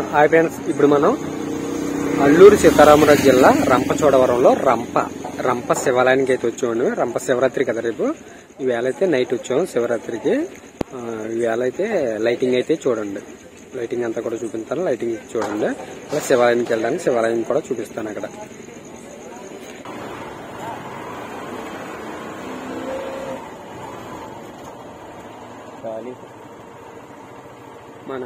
Hi friends ఇప్పుడు మనం అల్లూరు సీతారామరాజు జిల్లా రంపచోడవరంలో రంప రంప శివాలయానికి అయితే వచ్చామండి రంప శివరాత్రి కదా రేపు ఈవేళ అయితే నైట్ వచ్చాం శివరాత్రికి ఆ, ఈవేళ అయితే లైటింగ్ అయితే చూడండి లైటింగ్ అంతా కూడా చూపిస్తాను లైటింగ్ చూడండి అలా శివాలయానికి వెళ్ళడానికి శివాలయం కూడా చూపిస్తాను అక్కడ మన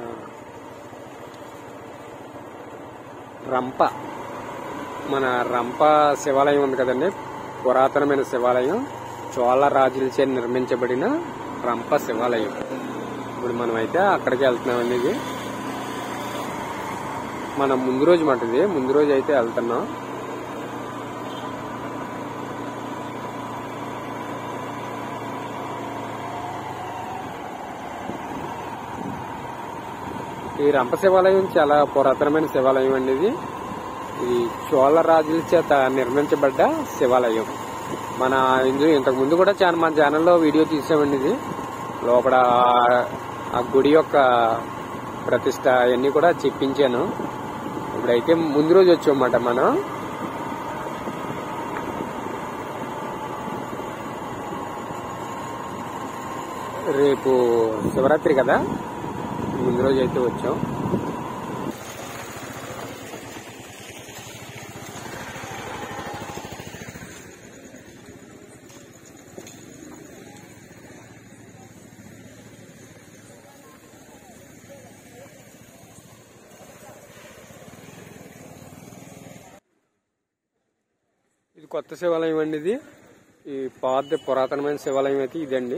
రంప మన రంప శివాలయం ఉంది కదండి పురాతనమైన శివాలయం చోళ రాజులచే నిర్మించబడిన రంప శివాలయం ఇప్పుడు మనం అయితే అక్కడికి వెళ్తున్నామండి ఇది మన ముందు రోజు మాట ఇది ముందు రోజు అయితే వెళ్తున్నాం ఈ రంప శివాలయం చాలా పురాతనమైన శివాలయం అండి ఇది ఇది చోళ రాజుల చేత నిర్మించబడ్డ శివాలయం మన ఇందు ఇంతకు ముందు కూడా చాలా మన ఛానల్లో వీడియో తీసామండి ఇది లోపల ఆ- ఆ గుడి యొక్క ప్రతిష్ట అవన్నీ కూడా చెప్పించాను ఇప్పుడైతే ముందు రోజు వచ్చామన్నమాట మనం రేపు శివరాత్రి కదా ముందు రోజు అయితే వచ్చాం ఇది కొత్త శివాలయం అండి ఇది ఈ పాత పురాతనమైన శివాలయం అయితే ఇదండి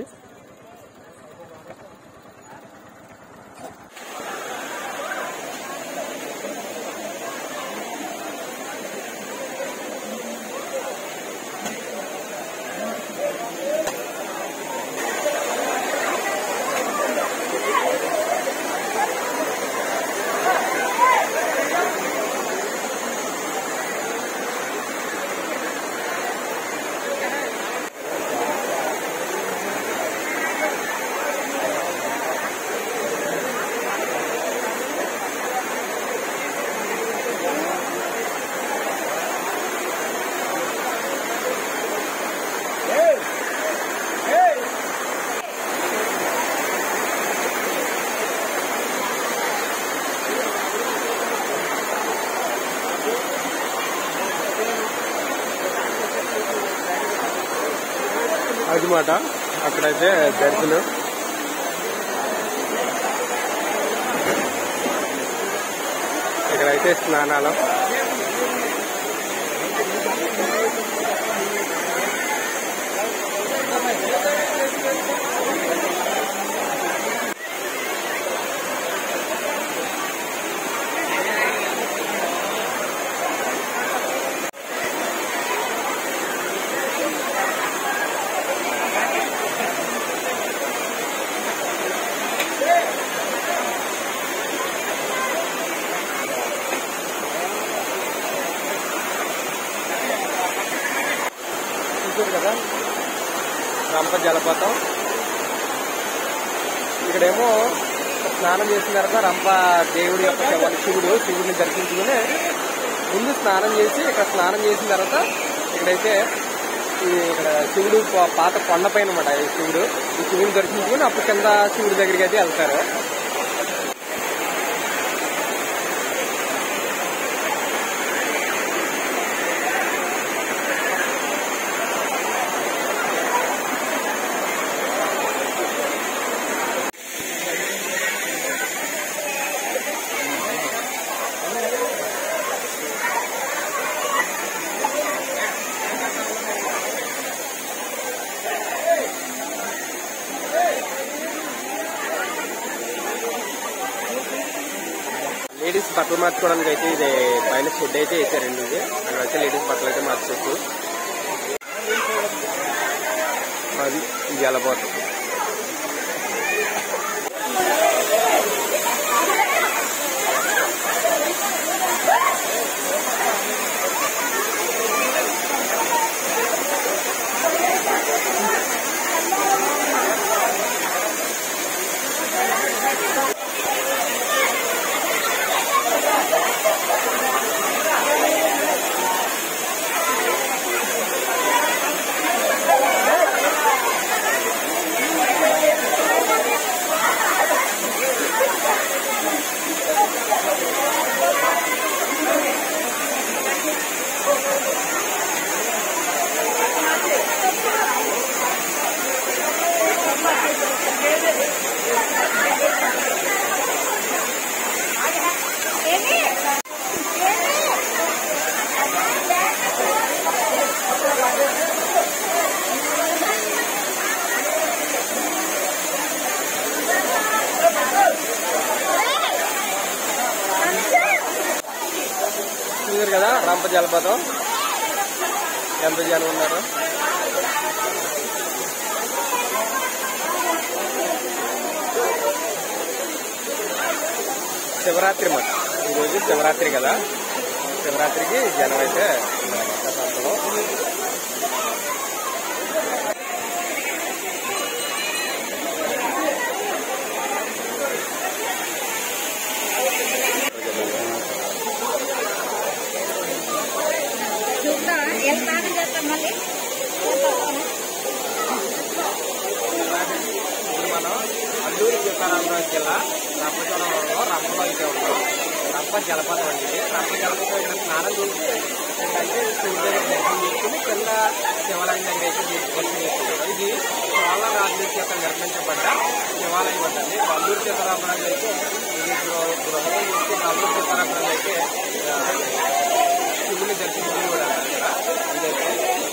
అది మాట అక్కడైతే దర్శనం ఇక్కడైతే స్నానాలు చూసారు కదా రంప జలపాతం ఇక్కడేమో స్నానం చేసిన తర్వాత రంప దేవుడి యొక్క శివుడు శివుడు శివుడిని దర్శించుకుని ముందు స్నానం చేసి ఇక్కడ స్నానం చేసిన తర్వాత ఇక్కడైతే ఈ ఇక్కడ శివుడు పా- పాత కొండ పైన అనమాట ఈ శివుడు ఈ శివుడిని దర్శించుకుని అప్పుడు కింద శివుడి దగ్గరికి అయితే వెళ్తారు లేడీస్ బట్టలు మార్చుకోవడానికి అయితే ఇది పైన ఫుడ్ అయితే వేసారండి ఇది అక్కడ అయితే లేడీస్ బట్టలు అయితే మార్చుకోవచ్చు అది ఇది జలపాతం చూసారు కదా రంప జలపాతం ఎంత జనం ఉన్నారు శివరాత్రి మాట ఈరోజు శివరాత్రి కదా శివరాత్రికి జనం అయితే ఉన్నారు ప్రశాంతంలో. చూద్దా ఎంత స్నానం చేస్తాం మళ్ళీ ఇప్పుడు మనం అల్లూరి సీతారామరాజు జిల్లా రంపచోడవరంలో రంపలో అయితే ఉన్నాం రంప జలపాతం అండి ఇది. రంప జలపాతం ఇక్కడ స్నానం చేసి ఇక్కడైతే శివుడి దగ్గర దర్శనం చేసుకుని కింద శివాలయం దగ్గర అయితే దీ- దర్శనం చేసుకుంటారు ఇది చోళ రాజుల చేత నిర్మించబడ్డ శివాలయం అండి అల్లూరి సీతారామరాజు అయితే ఇది గృహ- గృహంలో చేసి అల్లూరి సీతారామరాజు అయితే ఆ, శివుని దర్శించుకుని కూడా ఇక్కడ ఇదైతే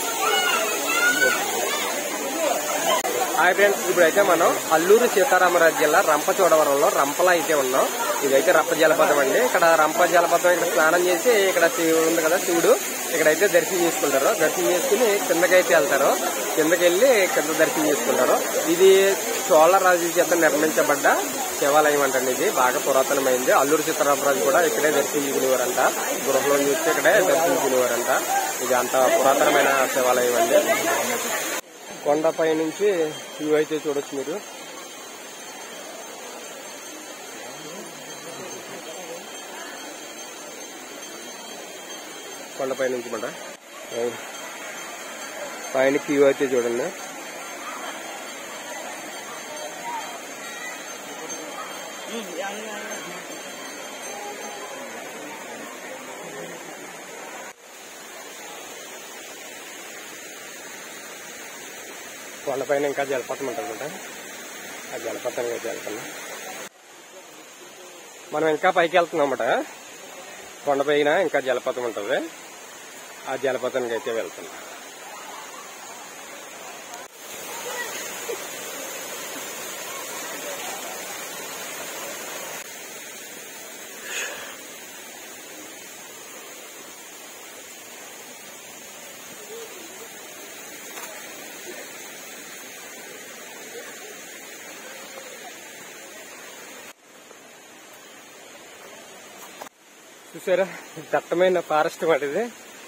హాయ్ ఫ్రెండ్స్ ఇప్పుడైతే మనం అల్లూరు సీతారామరాజు జిల్లా రంపచోడవరంలో రంపల అయితే ఉన్నాం ఇదైతే రంప జలపాతం అండి ఇక్కడ రంప జలపాతం ఇక్కడ స్నానం చేసి ఇక్కడ శివుడు ఉంది కదా శివుడు ఇక్కడైతే దర్శనం చేసుకుంటారు దర్శనం చేసుకుని కిందకైతే వెళ్తారు కిందకి వెళ్ళి కింద దర్శనం చేసుకుంటారు ఇది చోళ రాజు చేత నిర్మించబడ్డ శివాలయం అంటండి ఇది బాగా పురాతనమైంది అల్లూరు సీతారామరాజు కూడా ఇక్కడే దర్శించుకునేవారంట గృహలో చూస్తే ఇక్కడే దర్శించుకునేవారంట ఇది అంత పురాతనమైన శివాలయం అండి కొండపై నుంచి వ్యూ అయితే చూడొచ్చు మీరు కొండపై నుంచి మాట పైన వ్యూ అయితే చూడండి కొండపైన ఇంకా జలపాతం ఉంటుంది ఆ జలపాతానికి అయితే వెళ్తున్నాం మనం ఇంకా పైకి వెళ్తున్నాం అన్నమాట కొండపైన ఇంకా జలపాతం ఉంటుంది ఆ జలపాతానికి అయితే వెళ్తున్నాం చూసారా దట్టమైన ఫారెస్ట్ మాట ఇది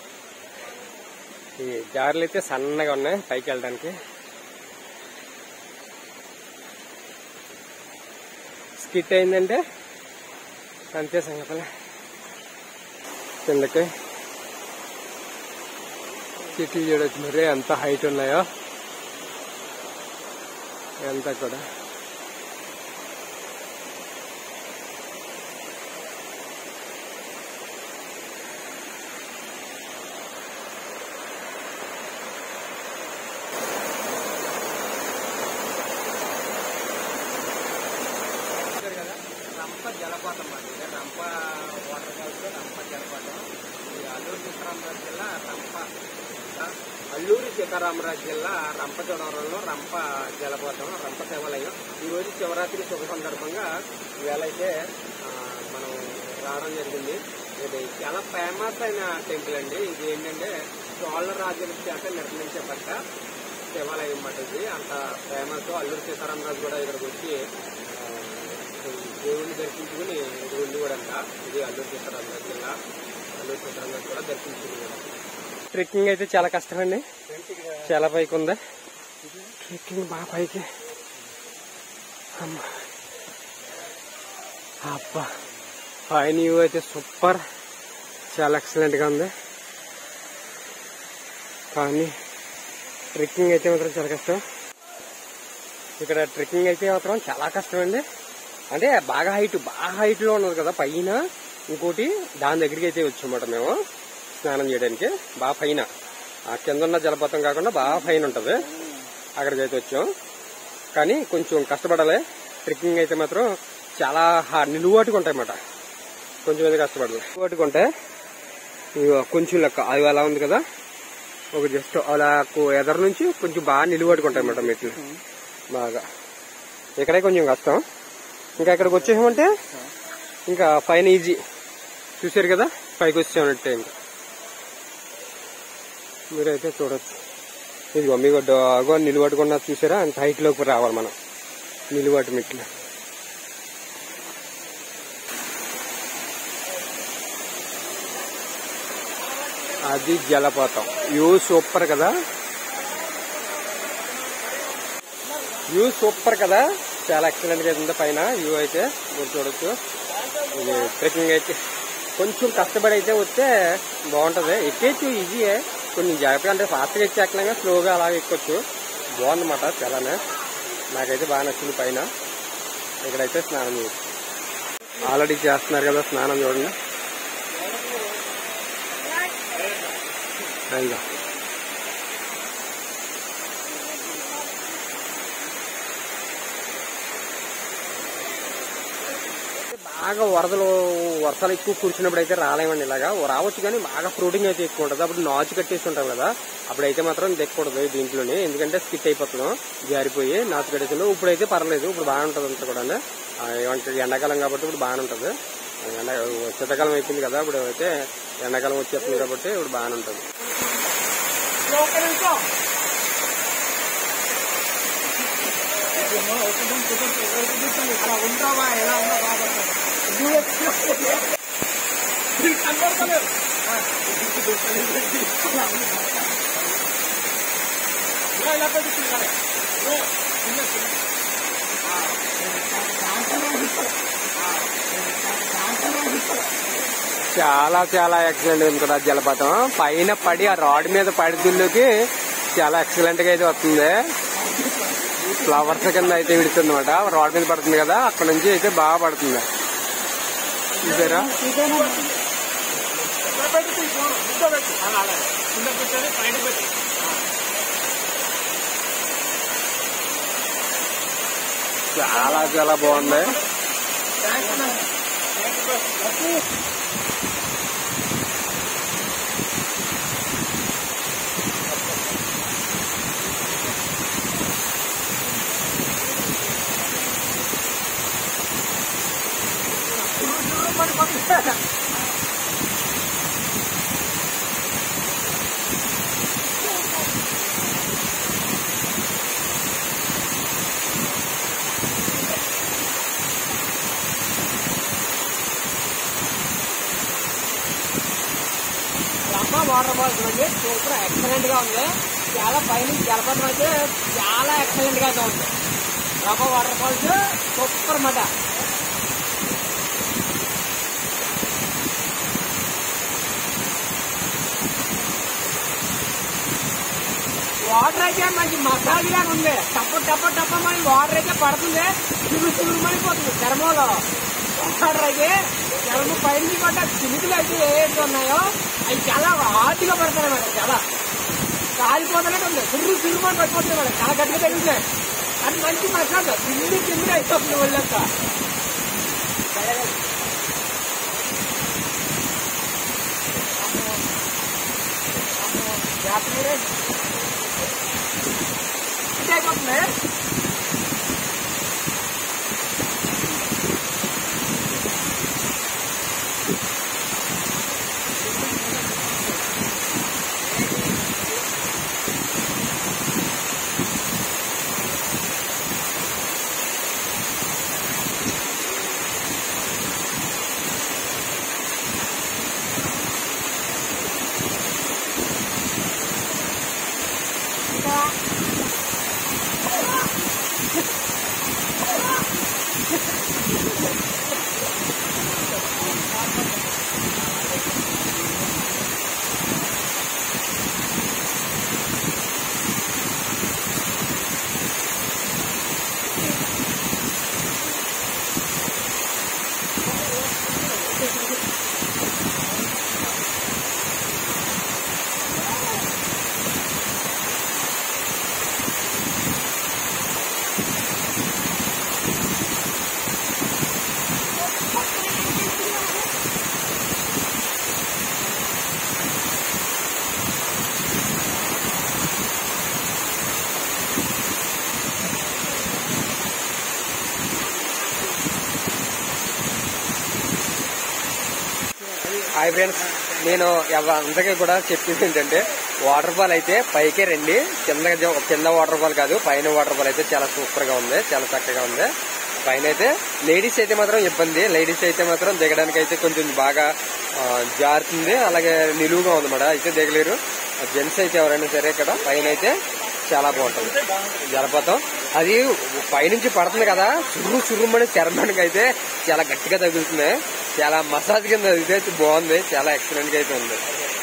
ఈ జారులు అయితే సన్నగా ఉన్నాయి పైకి వెళ్ళడానికి స్కిట్ అయిందంటే అంతే సంగతులు కిందకి చెట్లు చూడొచ్చు మరి ఎంత హైట్ ఉన్నాయో ఎంత కూడా చూశారు కదా రంప జలపాతం అండి ఇది రంప వాటర్ ఫాల్స్ రంప జలపాతం ఇది అల్లూరు సీతారామరాజు జిల్లా రంప ఆ, అల్లూరు సీతారామరాజు జిల్లా రంపచోడవరంలో రంప జలపాతం రంప శివాలయం ఈ రోజు శివరాత్రి శుభ సందర్భంగా ఇవాళైతే ఆ, మనం రావడం జరిగింది ఇది చాలా ఫేమస్ అయిన టెంపుల్ అండి ఇది ఏంటంటే చోళ రాజుల చేత నిర్మించబడ్డ శివాలయం అన్నమాట ఇది అంత ఫేమస్ అల్లూరు సీతారామరాజు కూడా ఇక్కడికి వచ్చి ఆ, దేవుణ్ణి దర్శించుకుని ఇది ఉంది కూడా అంట ఇది అల్లూరు సీతారామరాజు జిల్లా అల్లూరు సీతారామరాజు కూడా దర్శించుకుని కూడా ట్రెక్కింగ్ అయితే చాలా కష్టమండి చాలా పైకి ఉంది ట్రెక్కింగ్ బాగా పైకి అమ్మా అబ్బా పైన వ్యూ అయితే సూపర్ చాలా ఎక్సలెంట్ గా ఉంది కానీ ట్రెక్కింగ్ అయితే మాత్రం చాలా కష్టం ఇక్కడ ట్రెక్కింగ్ అయితే మాత్రం చాలా కష్టం అండి అంటే బాగా హైట్ బాగా హైట్ లో ఉన్నది కదా పైన ఇంకోటి దాని దగ్గరికి అయితే వచ్చామన్నమాట మేము స్నానం చేయడానికి బాగా పైన ఆ కింద ఉన్న జలపాతం కాకుండా బాగా పైన ఉంటది అక్కడికి అయితే వచ్చాం కానీ కొంచెం కష్టపడాలి ట్రెక్కింగ్ అయితే మాత్రం చాలా హా- నిలువాటుగా ఉంటాయి అన్నమాట కొంచెం ఏదో కష్టపడాలి నిలువాటుగా ఉంటే ఇదిగో కొంచెం లెక్క అది అలా ఉంది కదా ఒక జస్ట్ అలా కు- ఎదరు నుంచి కొంచెం బాగా నిలువట్టుగా ఉంటాయి అన్నమాట మెట్లు బాగా ఇక్కడే కొంచెం కష్టం ఇంకా ఇక్కడికి వచ్చేసామంటే ఇంకా పైన ఈజీ చూసారు కదా పైకి వచ్చామంటే ఇంకా మీరైతే చూడొచ్చు ఇదిగో మీకు డాగో నిలబట్టుకున్నా చూసారా అంత హైట్ లోకి రావాలి మనం నిలబడి మెట్లు అది జలపాతం వ్యూ సూపర్ కదా వ్యూ సూపర్ కదా చాలా ఎక్సలెంట్ గా ఉంది పైన వ్యూ అయితే మీరు చూడొచ్చు ఇది ట్రెక్కింగ్ అయితే కొంచెం కష్టపడి అయితే వస్తే బాగుంటది ఎక్కేచ్చు ఈజీయే కొన్ని జాగ్రత్తగా అంటే ఫాస్ట్గా ఎక్కి ఎక్కలేగా స్లోగా అలా ఎక్కొచ్చు బాగుందన్నమాట చాలానే నాకైతే బాగా నచ్చింది పైన ఇక్కడైతే స్నానం చేయొచ్చు ఆల్రెడీ చేస్తున్నారు కదా స్నానం చూడండి అదిగో బాగా వరదలు వర్షాలు ఎక్కువ కూర్చున్నప్పుడు అయితే రాలేమండి ఇలాగా రావచ్చు కానీ బాగా ఫ్రూటింగ్ అయితే ఎక్కువ ఉంటుంది అప్పుడు నాచు కట్టేసి ఉంటాం కదా అప్పుడైతే మాత్రం దిక్కకూడదు దీంట్లోనే ఎందుకంటే స్కిట్ అయిపోతున్నాం జారిపోయి నాచు కట్టేసి ఇప్పుడైతే పర్లేదు ఇప్పుడు బాగా ఉంటుంది అంతా కూడా ఆ, ఏమంటారు ఎండాకాలం కాబట్టి ఇప్పుడు బాగానే ఉంటుంది ఎండ శీతాకాలం అయిపోయింది కదా ఇప్పుడు అయితే ఎండాకాలం వచ్చేస్తుంది కాబట్టి ఇప్పుడు బాగానే ఉంటుంది చాలా చాలా ఎక్సలెంట్ ఉంది కదా జలపాతం పైన పడి ఆ రాడ్ మీద పడితుల్లోకి చాలా ఎక్సలెంట్ గా అయితే వస్తుంది ఫ్లవర్స్ కింద అయితే విడుతుంది అనమాట రాడ్ మీద పడుతుంది కదా అక్కడ నుంచి అయితే బాగా పడుతుంది చూసారా చాలా చాలా బాగుంది రమ్మ వాటర్ ఫాల్స్ అండి సూపర్ ఎక్సలెంట్ గా ఉంది చాలా పైన జలపాతం అయితే చాలా ఎక్సలెంట్ గా అయితే ఉంది రమ్మ వాటర్ ఫాల్స్ సూపర్ మాట వాటర్ అయితే మంచి మసాజ్ లాగా ఉంది టప్ప టప్ప టప్ప మరి వాటర్ అయితే పడుతుంది చిరు చిరు మరిపోతుంది చర్మంలో వాటర్ అయితే చర్మం పైన పడ్డ చినుకులు అయితే ఏవైతే ఉన్నాయో అవి చాలా హార్డ్గా పడతాయి మేడం చాలా కాలిపోతున్నట్టు ఉంది చిరు చిరు మని పడిపోతుంది మేడం చాలా గట్టిగా తగ్గుతాయి అది మంచి మసాజ్ తిండి తిండి అయిపోతుంది ఒళ్ళంతా అయిపోతుంది హాయ్ ఫ్రెండ్స్ నేను ఎవ- అందరికీ కూడా చెప్పింది ఏంటంటే వాటర్ ఫాల్ అయితే పైకే రండి కింద జ- కింద వాటర్ ఫాల్ కాదు పైన వాటర్ ఫాల్ అయితే చాలా సూపర్ గా ఉంది చాలా చక్కగా ఉంది పైన అయితే లేడీస్ అయితే మాత్రం ఇబ్బంది లేడీస్ అయితే మాత్రం దిగడానికి అయితే కొంచెం బాగా ఆ, జారుతుంది అలాగే నిలువుగా ఉంది మేడం అయితే దిగలేరు జెంట్స్ అయితే ఎవరైనా సరే ఇక్కడ పైన అయితే చాలా బాగుంటుంది జలపాతం అది పైనుంచి పడుతుంది కదా చుర్రు చుర్రుమని చర్మానికి అయితే చాలా గట్టిగా తగులుతుంది చాలా మసాజ్ కింద అయితే బాగుంది చాలా ఎక్సలెంట్ గా అయితే ఉంది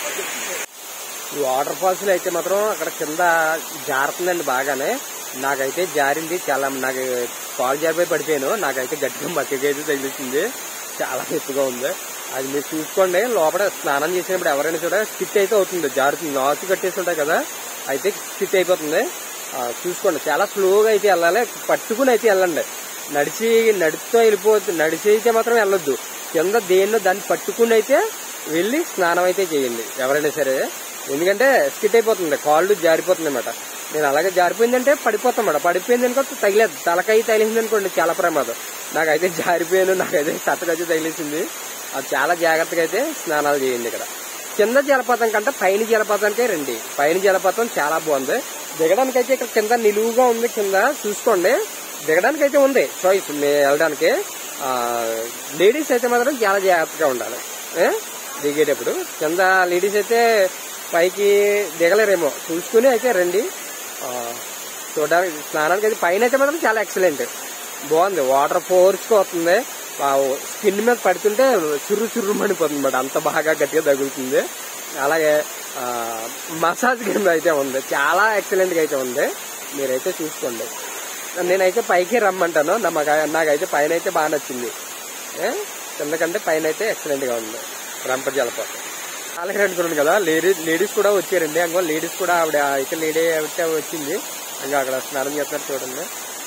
ఈ వాటర్ ఫాల్స్ లో అయితే మాత్రం అక్కడ కింద జారుతుందండి బాగానే నాకైతే జారింది చాలా నాకు కాల్ జారిపోయి పడిపోయాను నాకైతే గట్టిగా బతికి అయితే తగిలించింది చాలా ఎత్తుగా ఉంది అది మీరు చూసుకోండి లోపల స్నానం చేసినప్పుడు ఎవరైనా కూడా స్కిట్ అయితే అవుతుంది జారుతుంది నాచు కట్టేసి ఉంటాయి కదా అయితే స్కిట్ అయిపోతుంది ఆ, చూసుకోండి చాలా స్లోగా అయితే వెళ్ళాలి పట్టుకుని అయితే వెళ్ళండి నడిచి నడుస్తూ వెళ్ళిపోతుంది నడిచి అయితే మాత్రం వెళ్ళొద్దు కింద దేన్నో దాన్ని పట్టుకుని అయితే వెళ్ళి స్నానం అయితే చేయండి ఎవరైనా సరే ఎందుకంటే స్కిట్ అయిపోతుంది కాళ్ళు జారిపోతుంది అనమాట నేను అలాగే జారిపోయిందంటే పడిపోతాం మేడం పడిపోయింది అనుకో తగిలేదు తలకాయ తగిలింది అనుకోండి చాలా ప్రమాదం నాకైతే జారిపోయాను నాకైతే తట్టకైతే తగిలేసింది అది చాలా జాగ్రత్తగా అయితే స్నానాలు చేయండి ఇక్కడ కింద జలపాతం కంటే పైన జలపాతానికే రండి పైన జలపాతం చాలా బాగుంది దిగడానికి అయితే ఇక్కడ కింద నిలువుగా ఉంది కింద చూసుకోండి దిగడానికి అయితే ఉంది చాయిస్ వెళ్ళడానికి లేడీస్ అయితే మాత్రం చాలా జాగ్రత్తగా ఉండాలి ఏ? దిగేటప్పుడు కింద లేడీస్ అయితే పైకి దిగలేరేమో చూసుకుని అయితే రండి ఆ, చూడడానికి స్నానానికి అయితే పైన అయితే మాత్రం చాలా ఎక్సలెంట్ బాగుంది వాటర్ ఫోర్స్ గా వస్తుంది స్కిన్ మీద పడుతుంటే చుర్రు చుర్రు పడిపోతుంది అనమాట అంత బాగా గట్టిగా తగులుతుంది అలాగే ఆ, మసాజ్ కింద అయితే ఉంది చాలా ఎక్సలెంట్ గా అయితే ఉంది మీరైతే చూసుకోండి నేనైతే పైకి రమ్మంటాను నా మగ- నాకైతే పైన అయితే బాగా నచ్చింది ఏ? కిందకంటే పైన అయితే ఎక్సలెంట్ గా ఉంది రంప జలపాతం అలాగే అనుకున్నాను కదా లేడీస్ లేడీస్ కూడా వచ్చారండి అంగో లేడీస్ కూడా ఆవిడ అయితే లేడీ అయితే వచ్చింది ఇంకా అక్కడ స్నానం చేస్తున్నారు చూడండి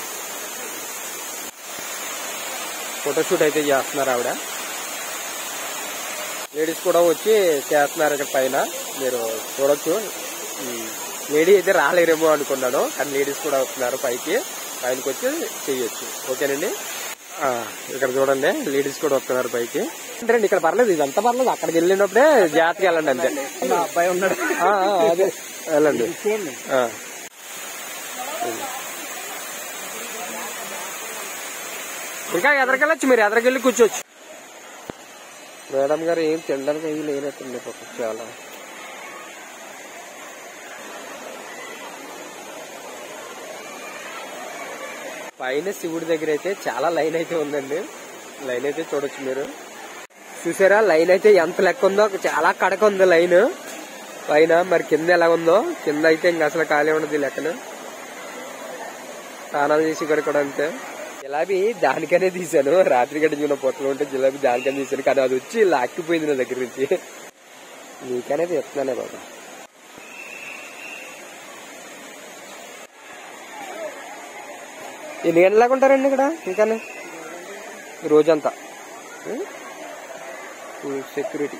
ఫోటోషూట్ అయితే చేస్తున్నారు ఆవిడ లేడీస్ కూడా వచ్చి చేస్తున్నారు ఇక్కడ పైన మీరు చూడొచ్చు ఉమ్, లేడీ అయితే రాలేరేమో అనుకున్నాను కానీ లేడీస్ కూడా వస్తున్నారు పైకి పైనకి వచ్చి చేయొచ్చు ఓకేనండి ఆ, ఇక్కడ చూడండి లేడీస్ కూడా వస్తున్నారు పైకి అంటే ఇక్కడ పర్లేదు ఇదంతా పర్లేదు అక్కడికి వెళ్ళినప్పుడే జాగ్రత్తగా వెళ్ళండి అంతే అబ్బాయి ఉన్నాడు ఆ, ఆ, అదే వెళ్ళండి ఆ. ఇంకా ఎదరికెళ్ళచ్చు మీరు ఎదరికెళ్ళి కూర్చోవచ్చు మేడం గారు ఏం తినడానికి అయ్యి లేనట్టుంది పాపం చాలా పైన శివుడి దగ్గర అయితే చాలా లైన్ అయితే ఉందండి లైన్ అయితే చూడొచ్చు మీరు చూసారా లైన్ అయితే ఎంత లెక్క ఉందో చాలా కడక ఉంది లైన్ పైన మరి కింద ఎలా ఉందో కింద అయితే ఇంకా అసలు ఖాళీ ఉండదు ఈ లెక్కన స్నానాలు చేసి ఇక్కడ కూడా అంతే జిలాబీ దానికనే తీసాను రాత్రి గడిచిన పొట్టలు ఉంటే జిలాబీ దానికనే తీసాను కానీ అది వచ్చి లాక్కిపోయింది నా దగ్గర నుంచి నీకనే చెప్తున్నానే బాబా ఎన్ని గంటలాగా ఉంటారండి ఇక్కడ ఇంకానే రోజంతా ఫుల్ సెక్యూరిటీ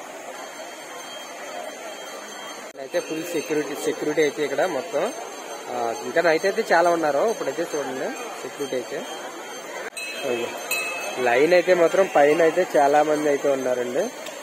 అయితే ఫుల్ సెక్యూరిటీ సెక్యూరిటీ అయితే ఇక్కడ మొత్తం ఆ, ఇంకా నైట్ అయితే చాలా ఉన్నారు ఇప్పుడైతే చూడండి సెక్యూరిటీ అయితే అయ్యో. లైన్ అయితే మాత్రం పైన అయితే చాలా మంది అయితే ఉన్నారండి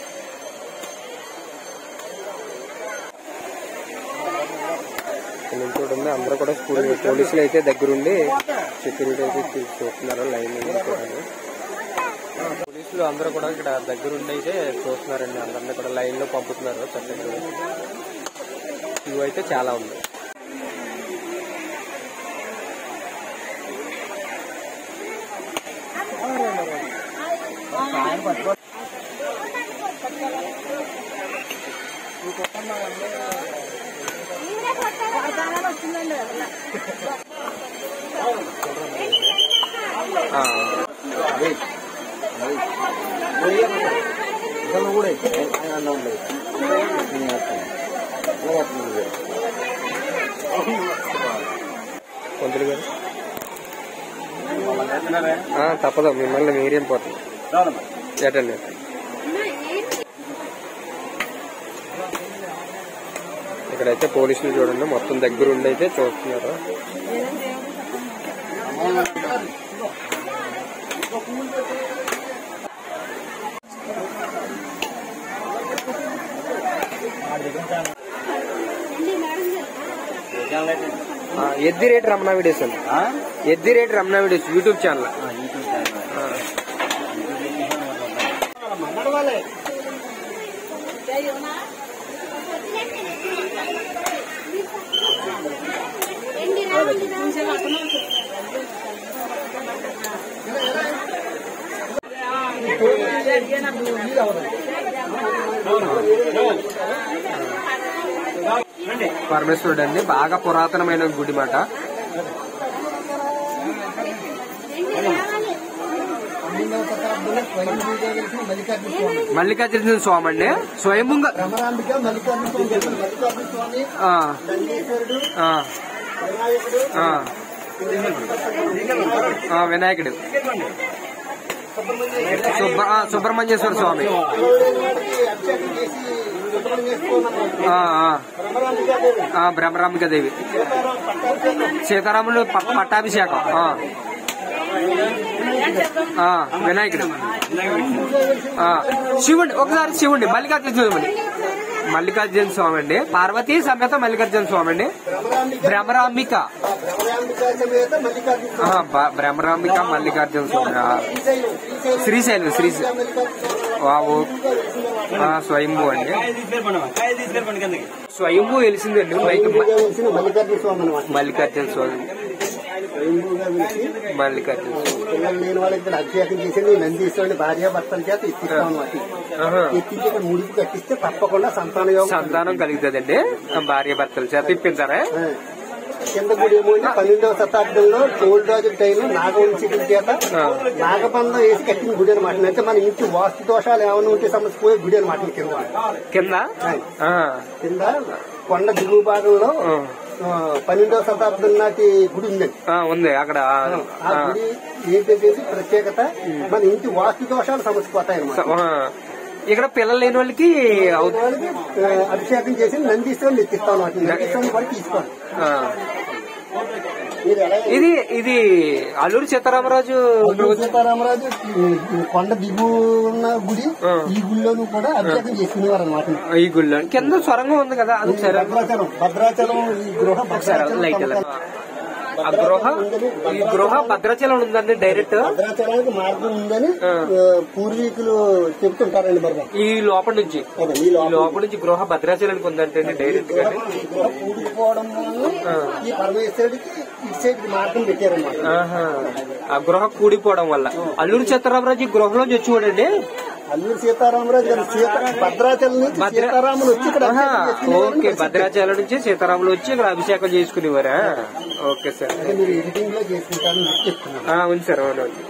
ఇక్కడ నుంచి చూడండి అందరూ కూడా స్కూల్ పోలీసులు అయితే దగ్గరుండి సెక్యూరిటీ అయితే చూ- చూస్తున్నారు లైన్ చూడండి పోలీసులు అందరూ కూడా ఇక్కడ దగ్గరుండి అయితే చూస్తున్నారండి అందరినీ కూడా లైన్ లో పంపుతున్నారు చక్కగా క్యూ అయితే చాలా ఉంది ఆ. పంతులు గారు ఆ, తప్పదు మిమ్మల్ని మీరేం పోతుంది ఏటండి ఇక్కడైతే పోలీసులు చూడండి మొత్తం దగ్గరుండి అయితే చూస్తున్నారు ఆ, ఎద్ది రేట్ రమణ వీడియోస్ అండి ఎద్ది rate Ramana videos YouTube channel ఆ. పరమేశ్వరుడు అండి బాగా పురాతనమైన గుడి మాట మల్లికార్జున స్వామి అండి స్వయంభుంగా రమరాంబిక మల్లికార్జున స్వామి మల్లికార్జున స్వామి ఆ, నందీశ్వరుడు ఆ, వినాయకుడు ఆ. ఆ, వినాయకుడు సుబ్బ ఆ, సుబ్రహ్మణ్యేశ్వర స్వామి పిల్లలేని వాడికి అభిషేకం చేసి సుబ్రహ్మణ్యం చేసుకోమన్నారు ఆ, ఆ, రమరాంబికాదేవి ఆ, బ్రహ్మరాంబికాదేవి సీతారాం పట్టాభిషేకం సీతారాములు ప- పట్టాభిషేకం ఆ. ఆ, వినాయకుడు ఆ, శివుడు ఒకసారి శివుడి మల్లికార్జున స్వామి మల్లికార్జున స్వామి అండి పార్వతీ సమేత మల్లికార్జున స్వామి అండి రమరాంబిక భ్రమరాంబిక రమరాంబిక సమేత మల్లికార్జున స్వామి ఆ, బ- భ్రమరాంబిక మల్లికార్జున స్వామి ఆ, శ్రీశైలం శ్రీశైలం శ్రీశైలం శ్రీశైలం మల్లికార్జున స్వామి వావు ఆ, స్వయంభూ అండి స్వయంభూ తెలిసిందండి బయట స్వయంభూగా వెలిసిన మల్లికార్జున స్వామి అనమాట మల్లికార్జున స్వామి స్వయంభూగా వెలిసి మల్లికార్జున స్వామి పిల్లలు లేని వాళ్ళకి ఇక్కడ అభిషేకం చేసి నందీశ్వరుని భార్య భర్తల చేత ఎత్తిస్తాం అన్నమాట ఆహా. ఎత్తించి ఇక్కడ ముడుపు కట్టిస్తే తప్పకుండా సంతాన యోగం సంతానం కలుగుతుందండి భార్య భర్తల చేత ఇప్పించారా ఆ. కింద గుడి ఏమో అండి పన్నెండవ శతాబ్దంలో తోలు రాజు టైం నాగవంశీకుల చేత ఆ. నాగబంధం వేసి కట్టిన గుడి అనమాట అంటే మన ఇంటి వాస్తు దోషాలు ఏమైనా ఉంటే సమస్య పోయే గుడి అనమాట ఈ కింద కింద ఆ, కింద కొండ దిగువ భాగంలో ఆ. ఆ, పన్నెండవ శతాబ్దం నాటి గుడి ఉందండి ఆ, ఉంది అక్కడ ఆ, ఆ ఆ. గుడి ఏంటంటే ప్రత్యేకత మన ఇంటి వాస్తు దోషాలు సమస్య పోతాయి అనమాట ఆ. ఇక్కడ పిల్లలు లేని వాళ్ళకి అవు- వాళ్ళకి ఆ, అభిషేకం చేసి నందీశ్వరుని ఎత్తిస్తాం అనమాట నందీశ్వరుని కూడా తీసుకోండి ఆ. మీరు ఎలా ఇది ఇది అల్లూరి సీతారామరాజు అల్లూరి సీతారామరాజు ఈ కొండ దిగు ఉన్న గుడి ఆ. ఈ గుడిలోనూ కూడా అభిషేకం చేసుకునేవారు అనమాట ఈ గుళ్ళో కింద సొరంగం ఉంది కదా అది ఒకసారి భద్రాచలం భద్రాచలం ఈ గృహ ఒకసారి లైట్ భద్రాచలం ఆ గృహ ఈ గృహ భద్రాచలం ఉందండి డైరెక్ట్ భద్రాచలానికి మార్గం ఉందని ఆ. ఆ, పూర్వీకులు చెప్తుంటారండి మరి మాకు. ఈ లోపల నుంచి అదే ఈ ఈ లోపల లోపల నుంచి గృహ భద్రాచలానికి ఉందంటే డైరెక్ట్ గృహ గా ఈ గృహ కూడుకుపోవడం వల్ల ఈ పరమేశ్వరుడికి ఇటు సైడ్ మార్గం పెట్టారన్నమాట ఆహా. ఆ గృహ కూడిపోవడం వల్ల అల్లూరి సీతారామరాజు ఈ గృహలోంచి వచ్చేవాడండి అల్లూరి సీతారామరాజు గారు సీత భద్రాచలం నుంచి భద్ర- సీతారాములు వచ్చి ఇక్కడ ఆహా. అభిషేకం చేసుకునేవారని ఓకే ప్రసిద్ధి. భద్రాచలం నుంచి సీతారాములు వచ్చి ఇక్కడ అభిషేకం చేసుకునేవారా ఓకే సార్ అంటే మీరు ఎడిటింగ్ లో చేసుకుంటారని చెప్పి చెప్తున్నాను ఆ, ఉంది సార్ అవును అవును.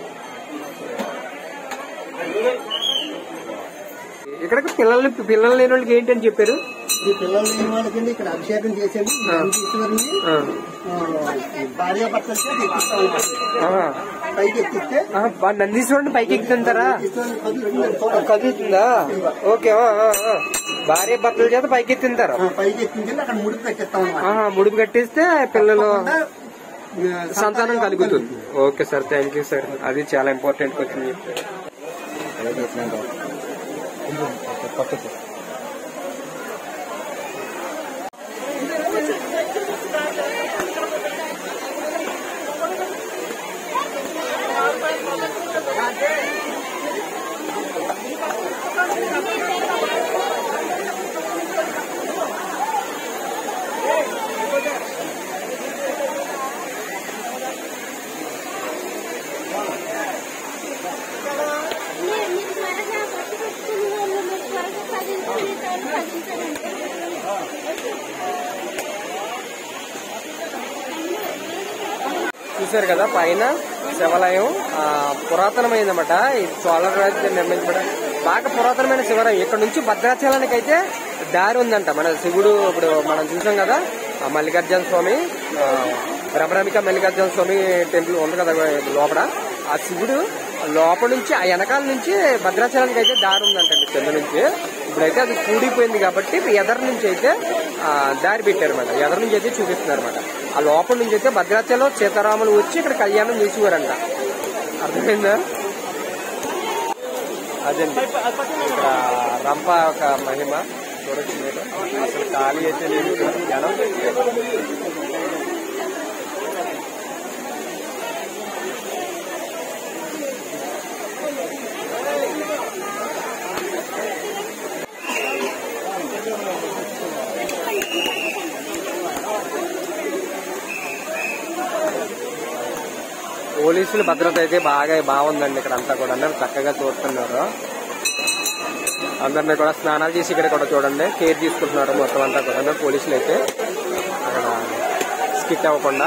ఇక్కడికి పిల్లల్ని పిల్లలు లేని వాళ్ళకి ఏంటని చెప్పారు ఈ పిల్లలు లేని వాళ్ళకి ఇక్కడ అభిషేకం చేసేది నందీశ్వరుని ఆ. భార్య భర్తలకి ఎక్కిస్తాం ఆహా. పైకి ఎక్కిస్తే ఆ, బా నందీశ్వరుని పైకి ఎక్కుతుంటారా ఈశ్వరుని కదులు రెండు చూడండి. కదులుతుందా ఓకే ఆ, ఆ, ఆ. భార్య భర్తల చేత పైకి ఎత్తింటారు ఆ, పైకి ఎక్కించి అక్కడ ముడికి పెట్టేస్తాం అన్నమాట ఆహా, ముడుపు కట్టిస్తే పిల్లలు తప్పకుండా, ఆ, సంతానం కలుగుతుంది okay sir thank you sir అది చాలా ఇంపార్టెంట్ క్వశ్చన్ మీరు మీరు త్వరగా బస్సు పెట్టుకుని వాళ్ళు మీరు త్వరగా కదిలించండి కదిలించండి చూశారు కదా పైన శివాలయం ఆ, పురాతనమైందన్నమాట ఈ సోలర్ రాజు నిర్మించబడ బాగా పురాతనమైన శివాలయం ఇక్కడ నుంచి భద్రాచలానికి అయితే దారి ఉందంట మన శివుడు ఇప్పుడు మనం చూసాం కదా ఆ మల్లికార్జున స్వామి ఆ, భ్రమరామిక మల్లికార్జున స్వామి టెంపుల్ ఉంది కదా లోపల ఆ శివుడు లోపల నుంచి ఆ వెనకాల నుంచి భద్రాచలానికి అయితే దారి ఉందంటండి కింద నుంచి ఇప్పుడైతే అది కూడిపోయింది కాబట్టి ఎదరు నుంచి అయితే ఆ, దారి పెట్టారన్నమాట ఎదరు నుంచి అయితే చూపిస్తున్నారు ఆ లోపల నుంచి అయితే భద్రాచలం సీతారాములు వచ్చి ఇక్కడ కళ్యాణం చేసేవారంట అర్థమైందా అదండి ఇక్కడ రంప ఒక మహిమ చూడొచ్చు మీరు అసలు ఖాళీ అయితే లేదు ఇక్కడ జనం పోలీసుల భద్రత అయితే బాగా బాగుందండి ఇక్కడ అంతా కూడా చక్కగా చూస్తున్నారు అందరినీ కూడా స్నానాలు చేసి ఇక్కడ కూడా చూడండి కేర్ తీసుకుంటున్నారు మొత్తం అంతా కూడా పోలీసులు అయితే అక్కడ స్కిట్ అవ్వకుండా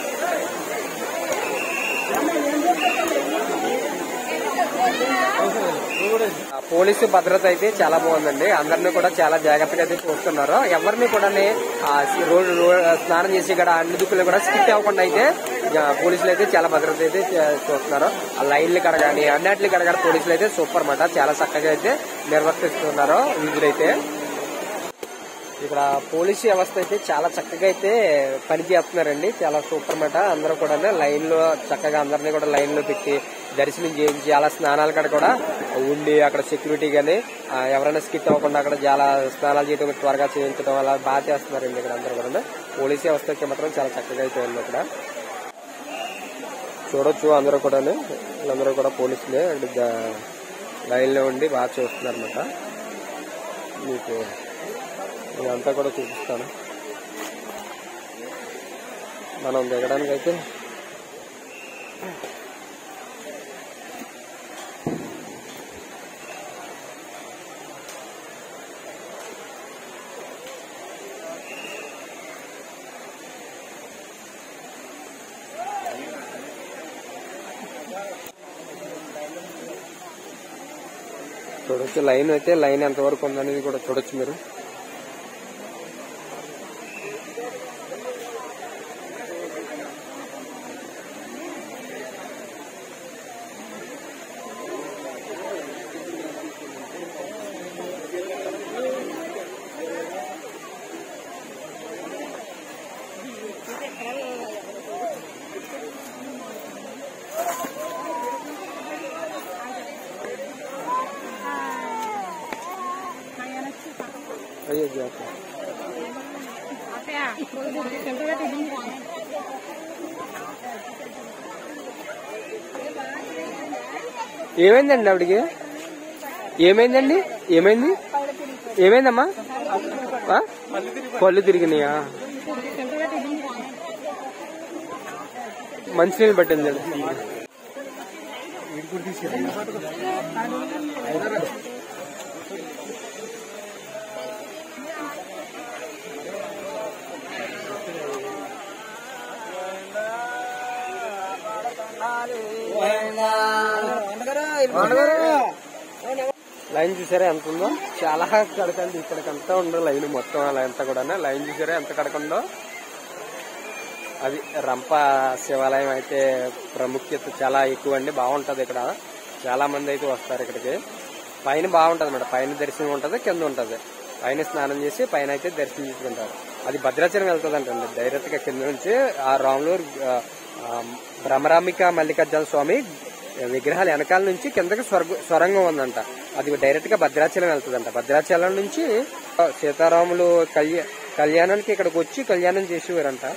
ఆ పోలీసు భద్రత అయితే చాలా బాగుందండి అందరినీ కూడా చాలా జాగ్రత్తగా అయితే చూస్తున్నారు ఎవరిని కూడా రోడ్డు స్నానం చేసి ఇక్కడ అన్ని దుక్కులు కూడా స్కిట్ అవ్వకుండా అయితే ఆ, పోలీసులు అయితే చాలా భద్రత అయితే చే- చూస్తున్నారు ఆ లైన్లు కడ కానీ అన్నింటి కడ కానీ పోలీసులు అయితే సూపర్ అన్నమాట చాలా చక్కగా అయితే నిర్వర్తిస్తున్నారు విధులైతే ఇక్కడ పోలీసు వ్యవస్థ అయితే చాలా చక్కగా అయితే పని చేస్తున్నారండి చాలా సూపర్ మాట అందరూ కూడా లైన్ లో చక్కగా అందరినీ కూడా లైన్ లో పెట్టి దర్శనం చేయించి అలా స్నానాల కాడ కూడా ఉండి అక్కడ సెక్యూరిటీ గానీ ఆ, ఎవరైనా స్కిట్ అవ్వకుండా అక్కడ చాలా స్నానాలు చేయడం త్వరగా చేయించడం అలా బాగా చేస్తున్నారండి ఇక్కడ అందరూ కూడా పోలీసు వ్యవస్థ అయితే మాత్రం చాలా చక్కగా అయితే ఉంది ఇక్కడ చూడొచ్చు అందరూ కూడా వీళ్ళందరూ కూడా పోలీసులే లైన్ లో ఉండి బాగా చూస్తున్నారు అనమాట మీకు ఇదంతా కూడా చూపిస్తాను మనం దిగడానికి అయితే చూడొచ్చు లైన్ అయితే లైన్ ఎంతవరకు ఉందనేది కూడా చూడొచ్చు మీరు అయ్యో జాగ్రత్త ఏమైందండి ఆవిడికి ఏమైందండి ఏమైంది ఏమైందమ్మా ఆ? పళ్ళు తిరిగినాయా మంచినీళ్ళు పట్టింది లైన్ చూసారా ఎంత ఉందో చాలా కడకండి ఇక్కడికంతా ఉండదు లైన్ మొత్తం అలా ఎంత కూడా లైన్ చూసారా ఎంత కడకుందో అది రంప శివాలయం అయితే ప్రాముఖ్యత చాలా ఎక్కువ అండి బాగుంటది ఇక్కడ చాలా మంది అయితే వస్తారు ఇక్కడికి పైన బాగుంటది మేడం పైన దర్శనం ఉంటది కింద ఉంటది పైన స్నానం చేసి పైన అయితే దర్శనం చేసుకుంటారు అది భద్రాచలం వెళ్తుంది అంటండి డైరెక్ట్ గా కింద నుంచి ఆ రాములూరు ఆ, ఆ, భ్రమరాంబిక మల్లికార్జున స్వామి విగ్రహాల వెనకాల నుంచి కిందకి స్వర్గ స్వరంగం ఉందంట అది డైరెక్ట్ గా భద్రాచలం వెళ్తుందంట భద్రాచలం నుంచి సీతారాములు కళ్యా కళ్యాణానికి ఇక్కడికి వచ్చి కళ్యాణం చేసేవారంట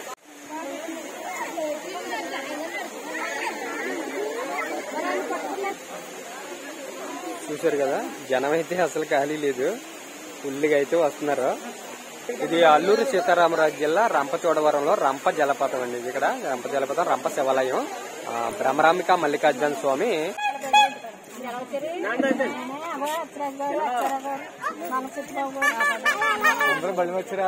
చూశారు కదా జనం అయితే అసలు ఖాళీ లేదు ఫుల్గా అయితే వస్తున్నారు ఇది అల్లూరు సీతారామరాజు జిల్లా రంపచోడవరంలో రంప జలపాతం అండి ఇది ఇక్కడ రంప జలపాతం రంప శివాలయం ఆ, భ్రమరాంబిక మల్లికార్జున స్వామి అందరూ బలి వచ్చారా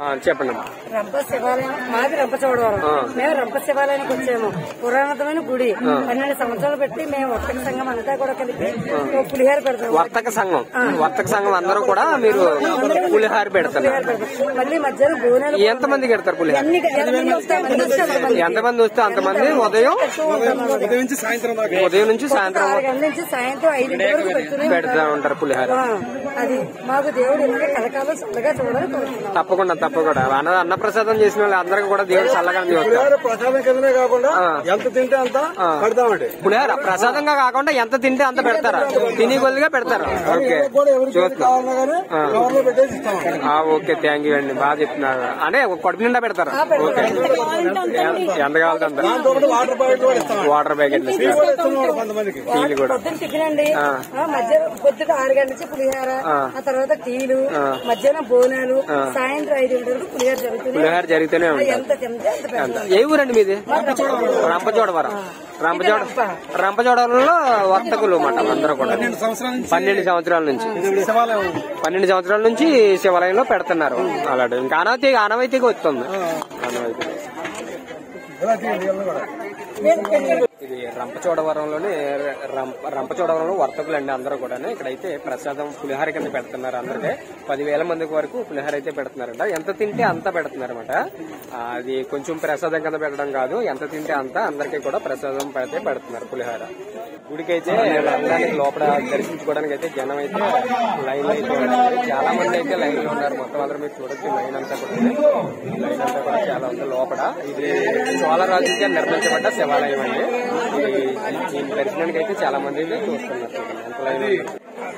ఆ, చెప్పండి అమ్మా. రంప శివాలయం మాది రంప చోడవరం ఆ. మేము రంప శివాలయానికి వచ్చాము పురాణతమైన గుడి పన్నెండు సంవత్సరాలు పెట్టి మేము వర్తక సంఘం అంతా కూడా కలిపి ఓ పులిహార పెడతాము వర్తక సంఘం వర్తక సంఘం అందరూ కూడా మీరు పులిహార పెడుతున్నారు పెడతాం. మళ్ళీ మధ్యాహ్నం భోజనాలు ఎంత మంది పెడతారు పులిహార అన్ని ఎంతమంది వస్తే అంతమంది వస్తే అంతమంది. ఎంతమంది వస్తే అంతమంది ఉదయం ఉదయం నుంచి సాయంత్రం దాకా ఉదయం నుంచి సాయంత్రం ఆరు గంటల నుంచి సాయంత్రం ఐదింటి వరకు పెడుతూనే పెడతా ఉంటారు పులిహార ఆ, అది మాకు దేవుడు ఇలాగే కలకాలం చల్లగా చూడాలని కోరుతున్నాం తప్పకుండా తప్పకుండా అన్న అన్నప్రసాదం చేసిన వాళ్ళు అందరికీ కూడా దేవుడు చల్లగా చూస్తారు ప్రసాదం కిందనే కాకుండా ఆ. ఎంత తింటే అంత పెడతామండి పులిహార ప్రసాదంగా కాకుండా ఎంత తింటే అంత పెడతారా తిని కొద్దిగా పెడతారా ఓకే కూడా ఎవరికి ఏది చూస్తున్నా కావాలన్నా కానీ కవర్లో పెట్టేసి ఇస్తామండి ఆ, ఓకే థ్యాంక్ యూ అండి బాగా చెప్తున్నారు అంటే ఒక కడుపు నిండా పెడతారా ఓకే ఎంత కావాలి అంత ఒకటి వాటర్ బాటిల్ కూడా ఇస్తామండి వాటర్ ప్యాకెట్లు టీ కూడా ఇస్తున్నాం కొంతమందికి టీలు కూడా పొద్దున్న టిఫిన్ అండి ఆ, మధ్యాహ్నం పొద్దుట ఆరు గంటల నుంచి పులిహార ఆ తర్వాత టీలు మధ్యాహ్నం భోజనాలు సాయంత్రం ఐదు గంటల వరకు పులిహార జరుగుతుంది పులిహార జరుగుతూనే ఆ, ఉంటుంది ఎంత తింటే అంత పెడతాం. ఏ ఊరండి మీది రంపచోడవరం రంపచోడ రంపచోడవరంలో వర్తకులు మాట అందరూ కూడా సంవత్సరాల నుంచి పన్నెండు సంవత్సరాల నుంచి శివాలయం పన్నెండు సంవత్సరాల నుంచి శివాలయంలో పెడుతున్నారు అలాంటి ఇంకా ఆనవాయితీ ఆనవాయితీగా వస్తుంది ఆనవాయితీ ఇలా తీయండి ఇవన్నీ కూడా ఇది రంపచోడవరంలోని రంప రంపచోడవరంలో వర్తకులు అండి అందరూ కూడా ఇక్కడైతే ప్రసాదం పులిహార కింద పెడుతున్నారు అందరికీ పదివేల మందికి వరకు పులిహార అయితే పెడుతున్నారంట ఎంత తింటే అంత పెడుతున్నారు అనమాట అది కొంచెం ప్రసాదం కింద పెట్టడం కాదు ఎంత తింటే అంత అందరికీ కూడా ప్రసాదం అయితే పెడుతున్నారు పులిహార గుడికి అయితే రంగానికి లోపల దర్శించుకోవడానికి అయితే జనం అయితే లైన్ అయితే ఉన్నారు చాలా మంది అయితే లైన్ లో ఉన్నారు మొత్తం అందరూ మీరు చూడొచ్చు లైన్ అంతా కూడా ఉంది. లైన్ అంతా కూడా చాలా ఉంది లోపల ఇది చోళరాజుగా నిర్మించబడ్డ శివాలయం అండి ఇది ఈ దర్శనానికి అయితే చాలా మంది అయితే చూస్తున్నారు చూడండి. ఎంత లైన్ ఉందో.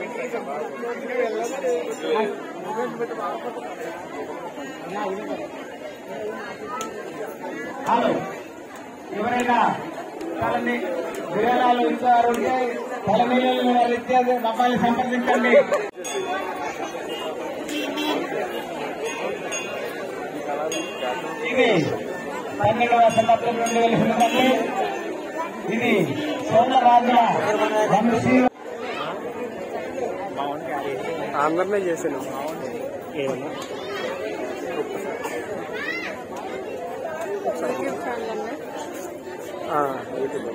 ఎవరైనా వాళ్ళని విరాళాలు ఇచ్చారు తలమీలు ఇత్యాది మమ్మల్ని సంప్రదించండి ఇది పన్నెండవ శతాబ్దం నుండి వెలుసుకుందండి ఇది సోమరాజ వంశీ అందరినీ చేశాను ఆ, యూట్యూబ్.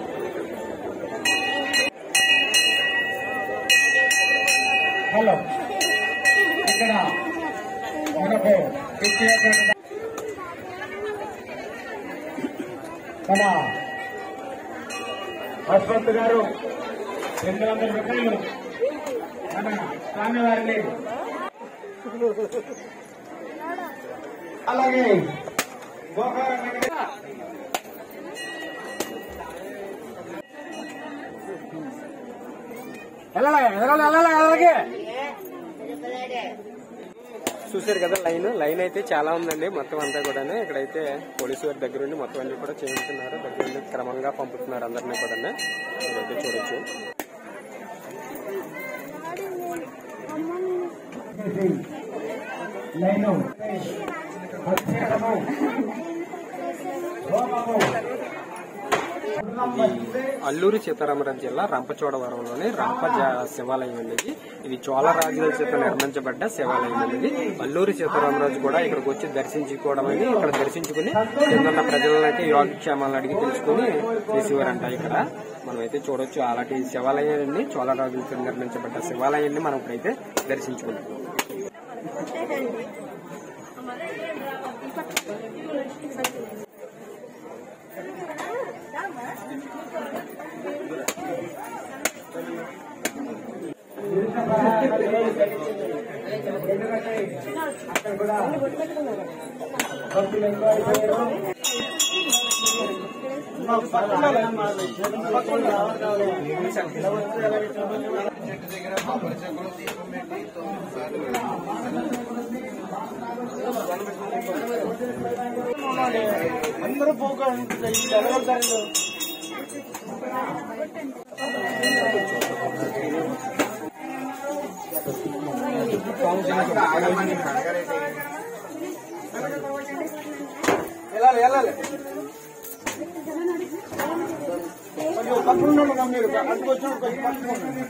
హలో ఇక్కడ మనకు ఇచ్చినటువంటి మన అశ్వంత్ గారు రెండు వందల రూపాయలు మన స్వామివారిని అలాగే గోకారం వెంకట- వెళ్ళాలి వెళ్ళాలి వెళ్ళాలి అలాగే చూశారు కదా లైన్ లైన్ అయితే చాలా ఉందండి మొత్తం అంతా కూడా ఇక్కడైతే పోలీసు వారి దగ్గర ఉండి మొత్తం అన్ని కూడా చేయించున్నారు దగ్గర ఉండి క్రమంగా పంపుతున్నారు అందరినీ కూడా ఇదైతే చూడొచ్చు లైను అభిషేకము హోమము అల్లూరి సీతారామరాజు జిల్లా రంపచోడవరంలోని రంప జ- శివాలయం అనేది ఇది చోళ రాజుల చేత నిర్మించబడ్డ శివాలయం అనేది అల్లూరి సీతారామరాజు కూడా ఇక్కడికి వచ్చి దర్శించుకోవడం అని ఇక్కడ దర్శించుకుని కింద ప్రజలను అయితే యోగక్షేమాలను అడిగి తెలుసుకుని చేసేవారంట ఇక్కడ మనం అయితే చూడొచ్చు అలాంటి శివాలయాన్ని చోళ రాజుల చేత నిర్మించబడ్డ శివాలయాన్ని మనం ఇప్పుడైతే దర్శించుకుంటాం అందరూ పోకండి వెళ్ళాలి వెళ్ళాలి కొంచెం పక్కన ఉండండి మీరు అక్కడికి వచ్చినప్పుడు కొంచెం పక్కన ఉండండి.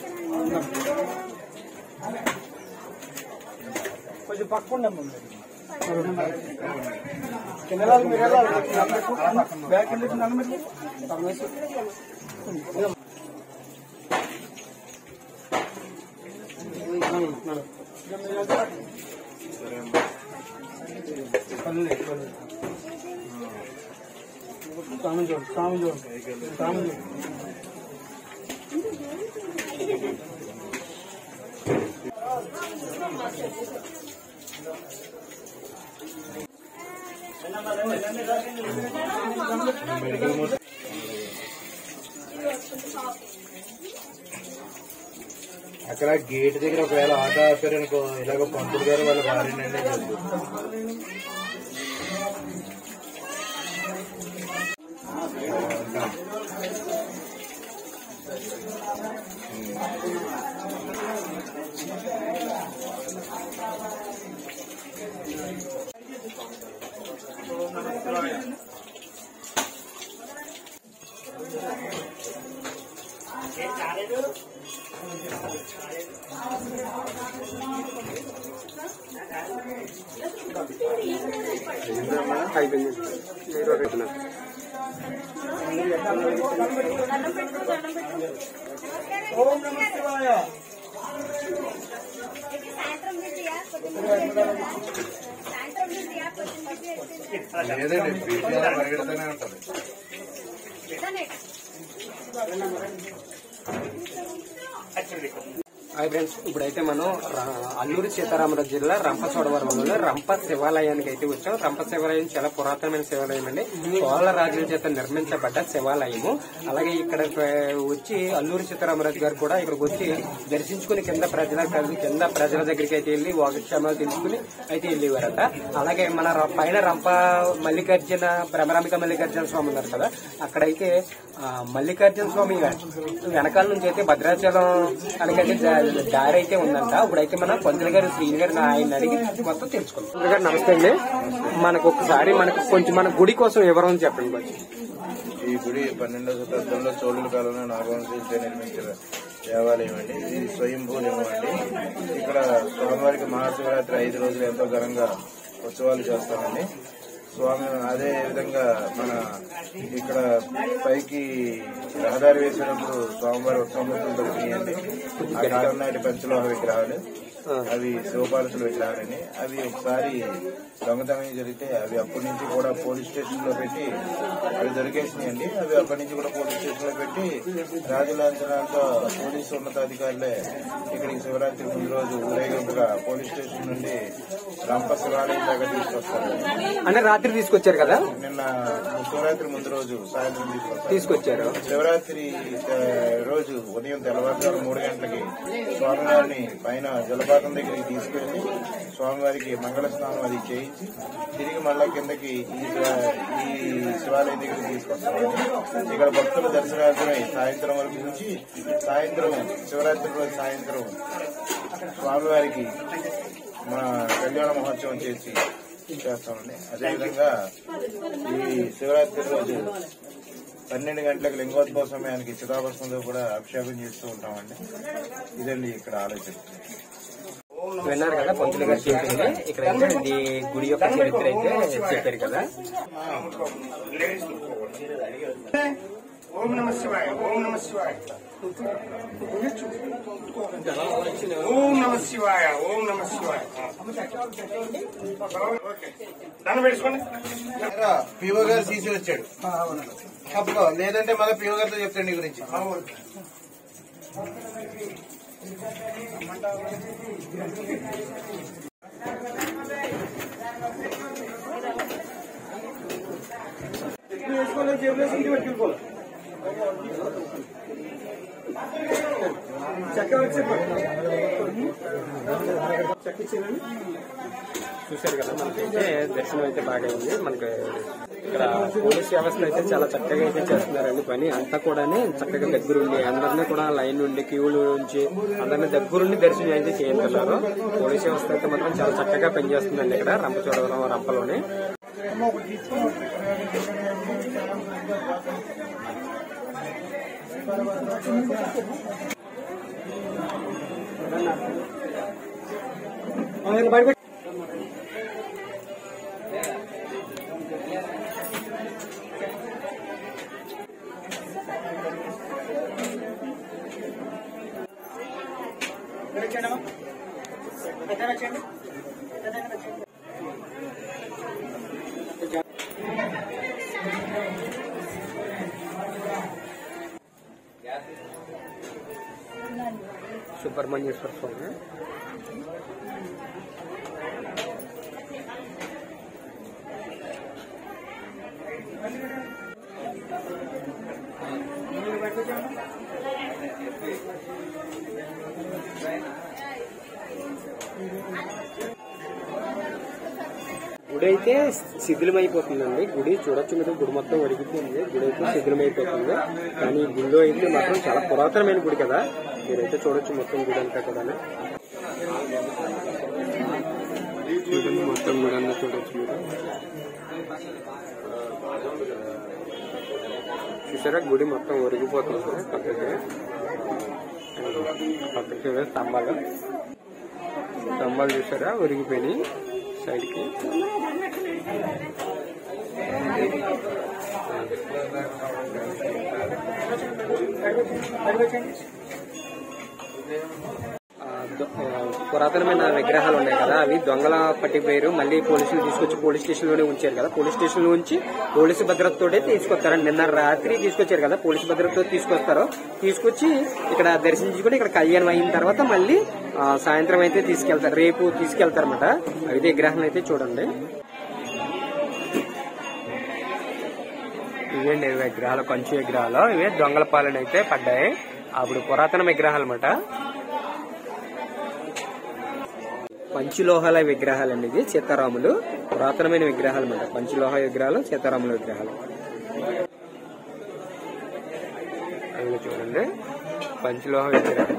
కొంచెం పక్క ఉండండి అక్కడ గేట్ దగ్గర ఒకవేళ ఆటో ఆపారనుకో ఇలాగ పంతులు గారు వాళ్ళ భార్యనండి చెప్పు అయిపోయింది మీరు రేపున. సాయంత్రం బిజీయా పొద్దున్న సాయంత్రం బిజీయా పొద్దున్న బిజీ లేదండి వీటిలో పరిగెడుతూనే ఉంటది హాయ్ ఫ్రెండ్స్ ఇప్పుడైతే మనం రా- అల్లూరి సీతారామరాజు జిల్లా రంపచోడవరంలో రంప శివాలయానికి అయితే వచ్చాం రంప శివాలయం చాలా పురాతనమైన శివాలయం అండి చోళ రాజుల చేత నిర్మించబడ్డ శివాలయము అలాగే ఇక్కడ వచ్చి అల్లూరి సీతారామరాజు గారు కూడా ఇక్కడికి వచ్చి దర్శించుకుని కింద ప్రజల కింద ప్రజల దగ్గరికి అయితే వెళ్ళి వాగక్షేమాలు తెలుసుకుని అయితే వెళ్ళేవారట అలాగే మన ర- పైన రంప మల్లికార్జున భ్రమరాంబిక మల్లికార్జున స్వామి ఉన్నారు కదా అక్కడైతే ఆ, మల్లికార్జున స్వామి వెనకాల నుంచి అయితే భద్రాచలం అనకైతే దా- దారి అయితే ఉందంట ఇప్పుడైతే మనం పంతులు గారు శ్రీని గారు ఆయన అడిగి మొత్తం తెలుసుకుందాం పంతులు గారు నమస్తే అండి మనకు ఒకసారి మనకు కొంచెం మన గుడి కోసం వివరం చెప్పండి కొంచెం ఈ గుడి పన్నెండవ శతాబ్దంలో చోళుల కాలంలో నాగవంశీలతో నిర్మించిన దేవాలయం అండి ఇది స్వయంభూలింగం అండి ఇక్కడ స్వామివారికి మహాశివరాత్రి ఐదు రోజులు ఎంతో ఘనంగా ఉత్సవాలు చేస్తామండి స్వామి అదే విధంగా మన ఇక్కడ పైకి రహదారి వేసినప్పుడు స్వామివారి ఉత్సవమూర్తులు దొరికినాయండి ఆ కాలం నాటి పంచలోహ విగ్రహాలు అవి శివపాలసుల విగ్రహాలని అవి ఒకసారి దొంగతనం జరిగితే అవి అప్పటి నుంచి కూడా పోలీస్ స్టేషన్ లో పెట్టి అవి దొరికేసినాయండి అవి అప్పటి నుంచి కూడా పోలీస్ స్టేషన్ లో పెట్టి రాజలాంఛనాలతో పోలీసు ఉన్నతాధికారులే ఇక్కడికి శివరాత్రి ముందు రోజు ఊరేగింపుగా పోలీస్ స్టేషన్ నుండి రంప శివాలయం దాకా తీసుకొస్తారు అంటే రాత్రి తీసుకొచ్చారు కదా నిన్న శివరాత్రి ముందు రోజు సాయంత్రం తీసుకొస్తారు తీసుకొచ్చారు శివరాత్రి ఆ, రోజు ఉదయం తెల్లవారుజాము మూడు గంటలకి స్వామివారిని పైన జలపాతం దగ్గరికి తీసుకెళ్లి స్వామివారికి మంగళ స్నానం అది చేయించి తిరిగి మళ్ళా కిందకి ఈ శివ- ఈ శివాలయం దగ్గరికి తీసుకొస్తాము ఇక్కడ భక్తుల దర్శనార్థమై సాయంత్రం వరకు నుంచి సాయంత్రం శివరాత్రి రోజు సాయంత్రం స్వామివారికి మా కళ్యాణ మహోత్సవం చేసి చేస్తామండి అదేవిధంగా ఈ శివరాత్రి రోజు పన్నెండు గంటలకు లింగోద్భవ సమయానికి చితాభస్మంతో కూడా అభిషేకం చేస్తూ ఉంటామండి ఇదండి ఇక్కడ ఆలోచన విన్నారు కదా పంతులు గారు చెప్పింది ఇక్కడ అయితే ఇది గుడి యొక్క చరిత్ర అయితే చెప్పారు కదా ఓం నమ శివాయ ఓం నమ శివాయ ఓం నమ శివాయ ఓం నమ శివాయ ఓకే దండం పెట్టుకోండి పిఓ గారు తీసి వచ్చాడు తప్ప లేదంటే మళ్ళీ పిఓ గారితో చెప్తాడు నీ గురించి చూశారు కదా మనకైతే దర్శనం అయితే బాగా అయింది మనకి ఇక్కడ పోలీస్ వ్యవస్థ అయితే చాలా చక్కగా అయితే చేస్తున్నారండి పని అంతా కూడా చక్కగా దగ్గరుండి అందరినీ కూడా లైన్ నుండి క్యూలు నుంచి అందరినీ దగ్గరుండి దర్శనం అయితే చేయించున్నారు పోలీస్ వ్యవస్థ అయితే మాత్రం చాలా చక్కగా పనిచేస్తుందండి ఇక్కడ రంపచోడవరం రంపలోనే సుబ్రహ్మణ్యేశ్వర స్వామి గుడి అయితే శిథిలమైపోతుందండి గుడి చూడొచ్చు మీరు గుడి మొత్తం ఒడిగిపోతుంది గుడి అయితే శిథిలమైపోతుంది కానీ ఈ గుడిలో అయితే మాత్రం చాలా పురాతనమైన గుడి కదా మీరైతే చూడొచ్చు మొత్తం గుడి అంతా కూడా చూడండి మొత్తం గుడి అంతా చూడొచ్చు మీరు చూసారా గుడి మొత్తం ఒరిగిపోతుంది పక్కకి పక్కకి చూడండి స్తంభాలు స్తంభాలు చూసారా ఒరిగిపోయినాయి సైడ్ కి ఆ, దొ- ఆ, పురాతనమైన విగ్రహాలు ఉన్నాయి కదా అవి దొంగల పట్టిపోయారు మళ్ళీ పోలీసులు తీసుకొచ్చి పోలీస్ స్టేషన్ లోనే ఉంచారు కదా పోలీస్ స్టేషన్ లో ఉంచి పోలీసు భద్రతతోనే తీసుకొస్తారు నిన్న రాత్రి తీసుకొచ్చారు కదా పోలీసు భద్రతతో తీసుకొస్తారు తీసుకొచ్చి ఇక్కడ దర్శించుకుని ఇక్కడ కళ్యాణం అయిన తర్వాత మళ్ళీ ఆ, సాయంత్రం అయితే తీసుకెళ్తారు రేపు తీసుకెళ్తారన్నమాట అవి విగ్రహం అయితే చూడండి ఇవేండి విగ్రహాలు కంచు విగ్రహాలు ఇవే దొంగల పాలన అయితే పడ్డాయి అప్పుడు పురాతన విగ్రహాలు అన్నమాట పంచలోహాల విగ్రహాలు అండి ఇది సీతారాములు పురాతనమైన విగ్రహాలు అన్నమాట పంచలోహ విగ్రహాలు సీతారాముల విగ్రహాలు అవి చూడండి పంచలోహ విగ్రహాలు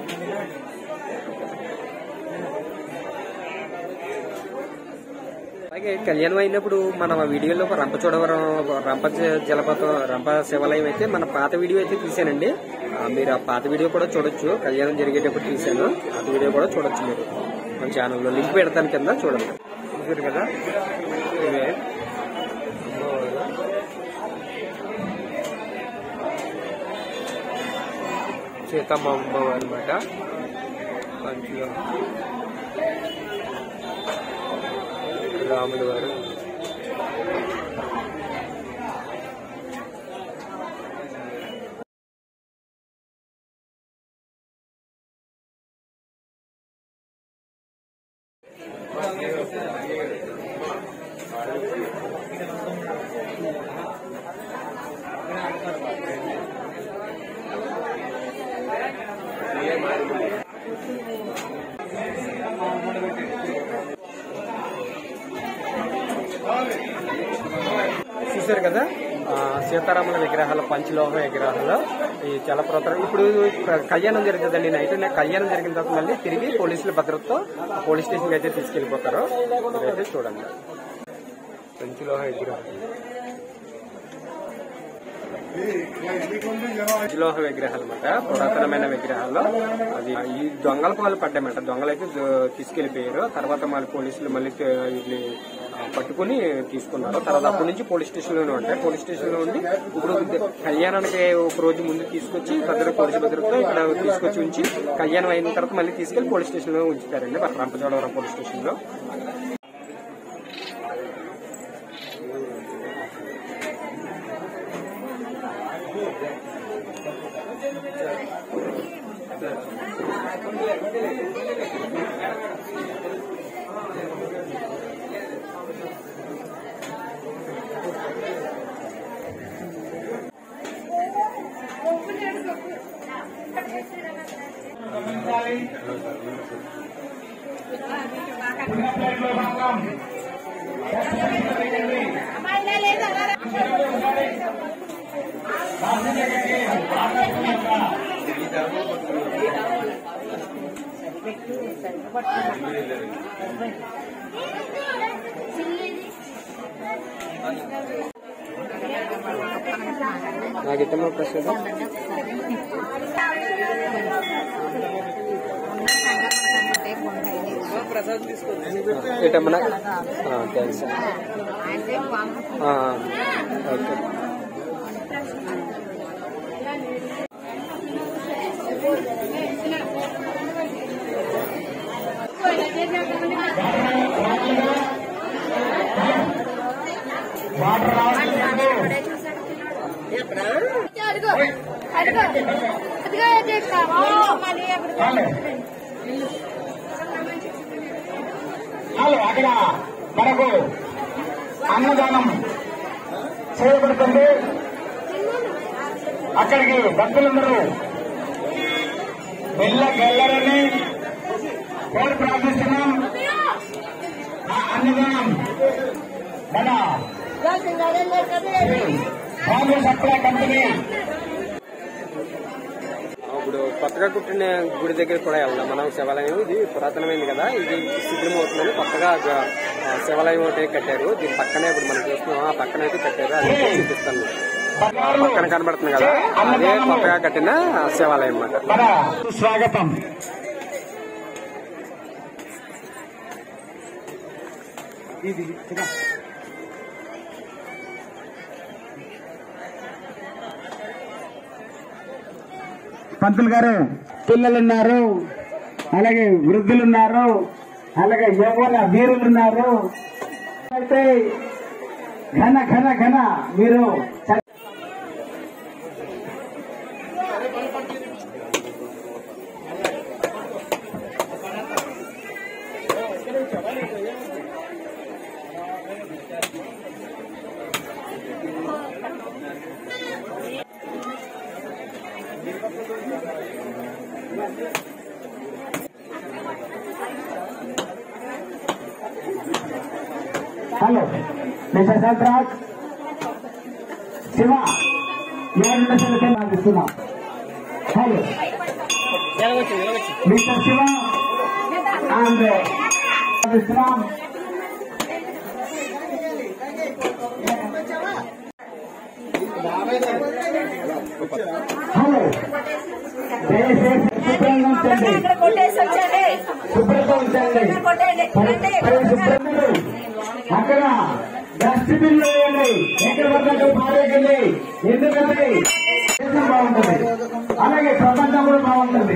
అలాగే కళ్యాణం అయినప్పుడు మన వీడియోలో ఒక రంపచోడవరం రంప జ- జలపాతం రంప శివాలయం అయితే మన పాత వీడియో అయితే తీసానండి ఆ, మీరు ఆ పాత వీడియో కూడా చూడొచ్చు కళ్యాణం జరిగేటప్పుడు తీసాను పాత వీడియో కూడా చూడొచ్చు మీరు మన ఛానల్లో లింక్ పెడతాను కింద చూడండి చూసారు కదా ఇవే సీతమ్మ అమ్మవారు అనమాట మంచిగా రాములు వారు చూశారు కదా ఆ, సీతారాముల విగ్రహాలు పంచలోహ విగ్రహాలు ఈ చాలా పురాతన ఇప్పుడు క- కళ్యాణం జరుగుతుందండి నైట్ కళ్యాణం జరిగిన తర్వాత మళ్ళీ తిరిగి పోలీసుల భద్రతతో పోలీస్ స్టేషన్ అయితే తీసుకెళ్లిపోతారు అయితే చూడండి పంచలోహ విగ్రహం పంచలోహ విగ్రహాలు అన్నమాట పురాతనమైన విగ్రహాలు అది ఈ దొంగల పాలు పడ్డాయన్నమాట దొంగలైతే ద- తీసుకెళ్లిపోయారు తర్వాత మళ్ళీ పోలీసులు మళ్ళీ తే- వీటిని ఆ, పట్టుకుని తీసుకున్నారు తర్వాత అప్పటి నుంచి పోలీస్ స్టేషన్ లోనే ఉంటాయి పోలీస్ స్టేషన్ లో ఉండి ఇప్పుడు కళ్యాణానికి ఒక రోజు ముందు తీసుకొచ్చి భద్ర పోలీసు భద్రతతో ఇక్కడ తీసుకొచ్చి ఉంచి కళ్యాణం అయిన తర్వాత మళ్ళీ తీసుకెళ్లి పోలీస్ స్టేషన్ లో ఉంచుతారండి రంపచోడవరం పోలీస్ స్టేషన్ లో నాకు ఇతమ ప్రసాదం ఇటమ్మన థ్యాంక్స్ ఓకే మళ్ళీ అక్కడ హలో హలో అక్కడ మనకు అన్నదానం చేయబడుతుంది అక్కడికి భక్తులందరూ వెళ్ళగలరని కోరి ప్రార్థిస్తున్నాం ఆ అన్నదానం మన బాంబే సప్లై కంపెనీ ఇప్పుడు కొత్తగా కుట్టిన గుడి దగ్గర కూడా వెళ్దాం మనం శివాలయం ఇది పురాతనమైంది కదా ఇది శిథిలం అవుతుందని కొత్తగా గ- ఆ, శివాలయం ఒకటి కట్టారు దీని పక్కనే ఇప్పుడు మనం చూస్తున్నాం ఆ పక్కన అయితే కట్టారు అది చూపిస్తాను ఆ పక్కన కనబడుతుంది కదా అదే కొత్తగా కట్టిన శివాలయం అన్నమాట మన స్వాగతం పంతులు గారు పిల్లలు ఉన్నారు అలాగే వృద్ధులు ఉన్నారు అలాగే యవ్వన వీరులు ఉన్నారు అయితే ఘన ఘన ఘన మీరు చ- హలో మిస్టర్ సంతరాజ్ శివ ఎవరి సరిగ్గా నాకు ఇస్తున్నా హలో మిస్టర్ శివ అండ్ ఇస్తున్నాం హలో దయచేసి శుభ్రంగా ఉంచండి అక్కడ కొట్టేసి వచ్చాడే శుభ్రంగా ఉంచండి కొట్టండి పరిశుభ్రతలు అక్కడ డస్ట్బిన్ లో వేయండి ఎక్కడ పడినట్టు పారేయండి ఎందుకంటే దేశం బాగుంటుంది అలాగే ప్రపంచం కూడా బాగుంటుంది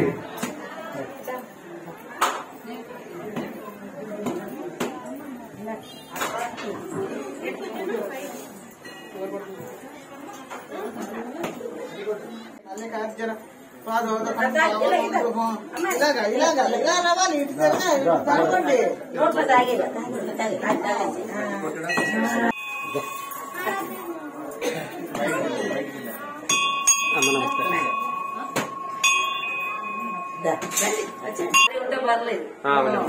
ఇలాగా ఇలాగా ఇలా రావాలి ఇటు తిరగా తనుకోండి నోట్లో తాగి తాగి తాగి అమ్మ నమస్తే ఉంటే పర్లేదు ఆ, అవునమ్మా.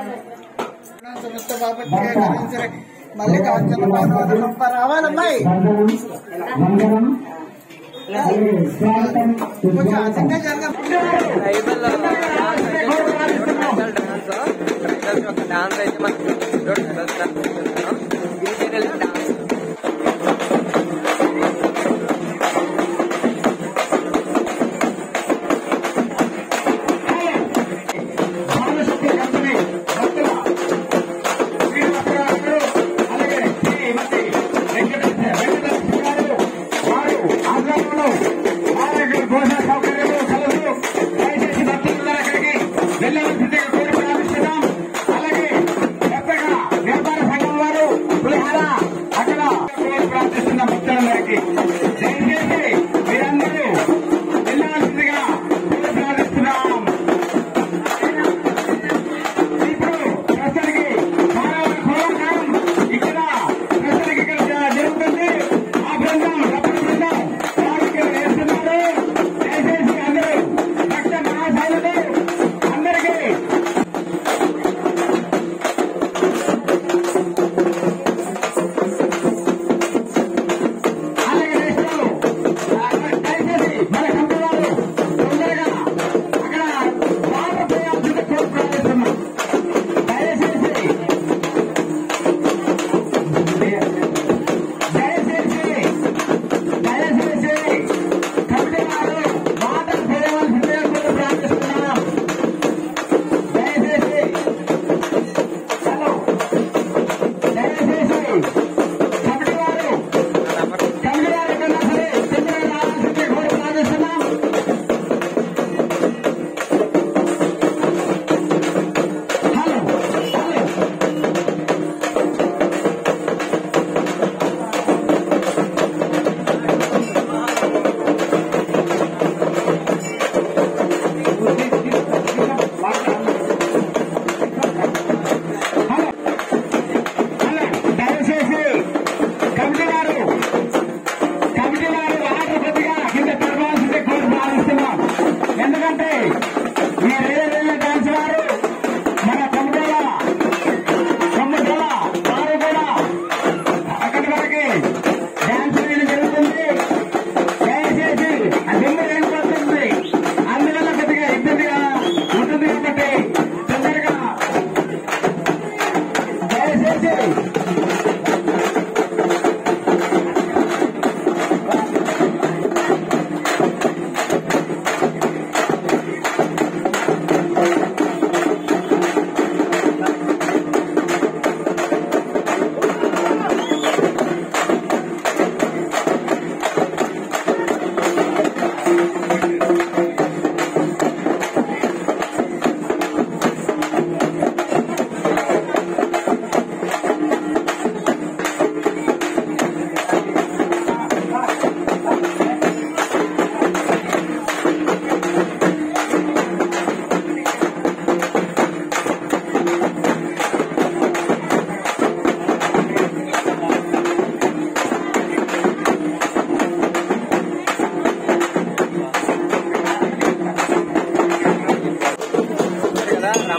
మళ్ళీ రావాలమ్మాయి మంగళం అలాగే స్వాగతం సుస్వాగతం డాన్స్ అయితే మనకి బాలశక్తి కంపెనీ భక్తుల శ్రీనివాసరావు గారు, అలాగే శ్రీమతి వెంకటేశ్వర వెంకటేశ్వర గారు, వారు ఆధ్వర్యంలో ఆరోగ్య భోజన సౌకర్యాలు కలదు దయచేసి భక్తులందరూ అక్కడికి వెళ్ళవలసిందిగా కోరి ప్రార్థిస్తున్నాం అలాగే పెద్దగా వ్యాపార సంఘం వారు పులిహార అక్కడ కోరి ప్రార్థిస్తున్నాం భక్తులందరికీ దయచేసి మీరందరూ వెళ్ళవలసిందిగా కోరి ప్రార్థిస్తున్నాం ఇప్పుడు ప్రస్తుతానికి మానవ పోరాటం ఇక్కడ ప్రస్తుతానికి ఇక్కడ జ- జరుగుతుంది ఆ బృందం రబ్బర్ బృందం వారు ఇక్కడ వేస్తున్నారు దయచేసి అందరూ భక్త మహాశైలులు అందరికీ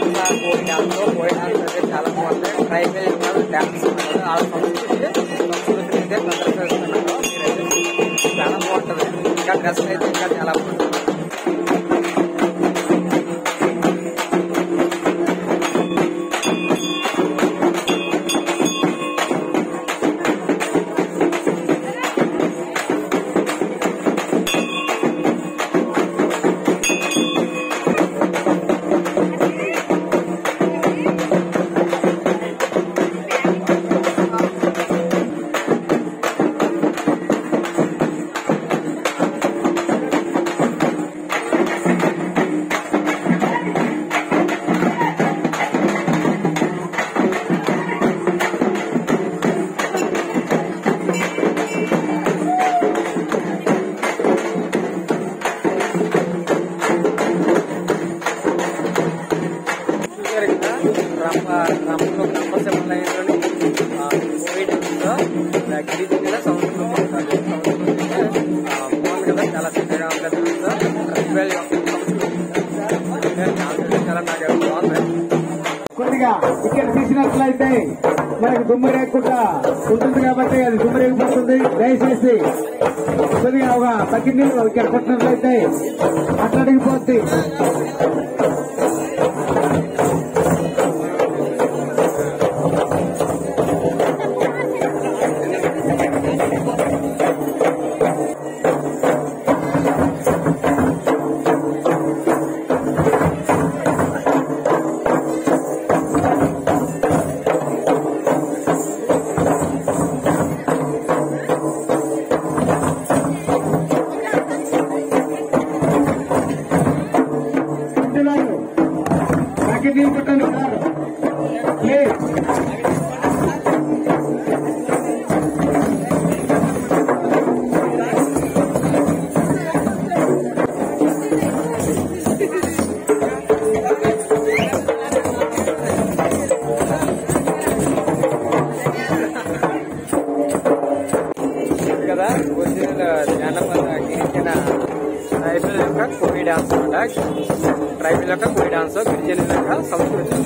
రంప కోడి డాన్స్ కోడి డాన్స్ అయితే చాలా బాగుంటాయి ట్రైబల్ డాన్స్ అన్నది ఆ సంస్కృతి సంస్కృతిని అయితే ప్రదర్శిస్తున్నారు మీరైతే చాలా బాగుంటది ఇంకా డ్రెస్ అయితే ఇంకా చాలా బాగుంటుంది చూసారు కదా రంప రంపలో రంప శివాలయంలోని కోవిడ్ గిరిజనుల సంస్కృతి ఉంటుంది. సంస్కృతి ఆ, బాగుంది కదా చాలా చక్కగా ఉంటుంది ట్రైబల్ యొక్క సంస్కృతి చాలా నాకు బాగుంది కొద్దిగా ఇక్కడ తీసినట్లయితే మనకు దుమ్ము రేకుండా ఉంటుంది కాబట్టి అది దుమ్ము రేగిపోతుంది దయచేసి కొద్దిగా ఒక పక్కన నీళ్ళు ఇక్కడ కొట్టినట్లయితే అట్లడిగిపోద్ది ఇంటిలారు పక్కన నీళ్ళు కొట్టండి సార్ ప్లీజ్ ఇది కదా ఒరిజినల్ జానపద గిరిజన ట్రైబల్ యొక్క కోడి డాన్స్ అనమాట ట్రైబల్ యొక్క కోడి డాన్స్ గిరిజనుల యొక్క సంస్కృతి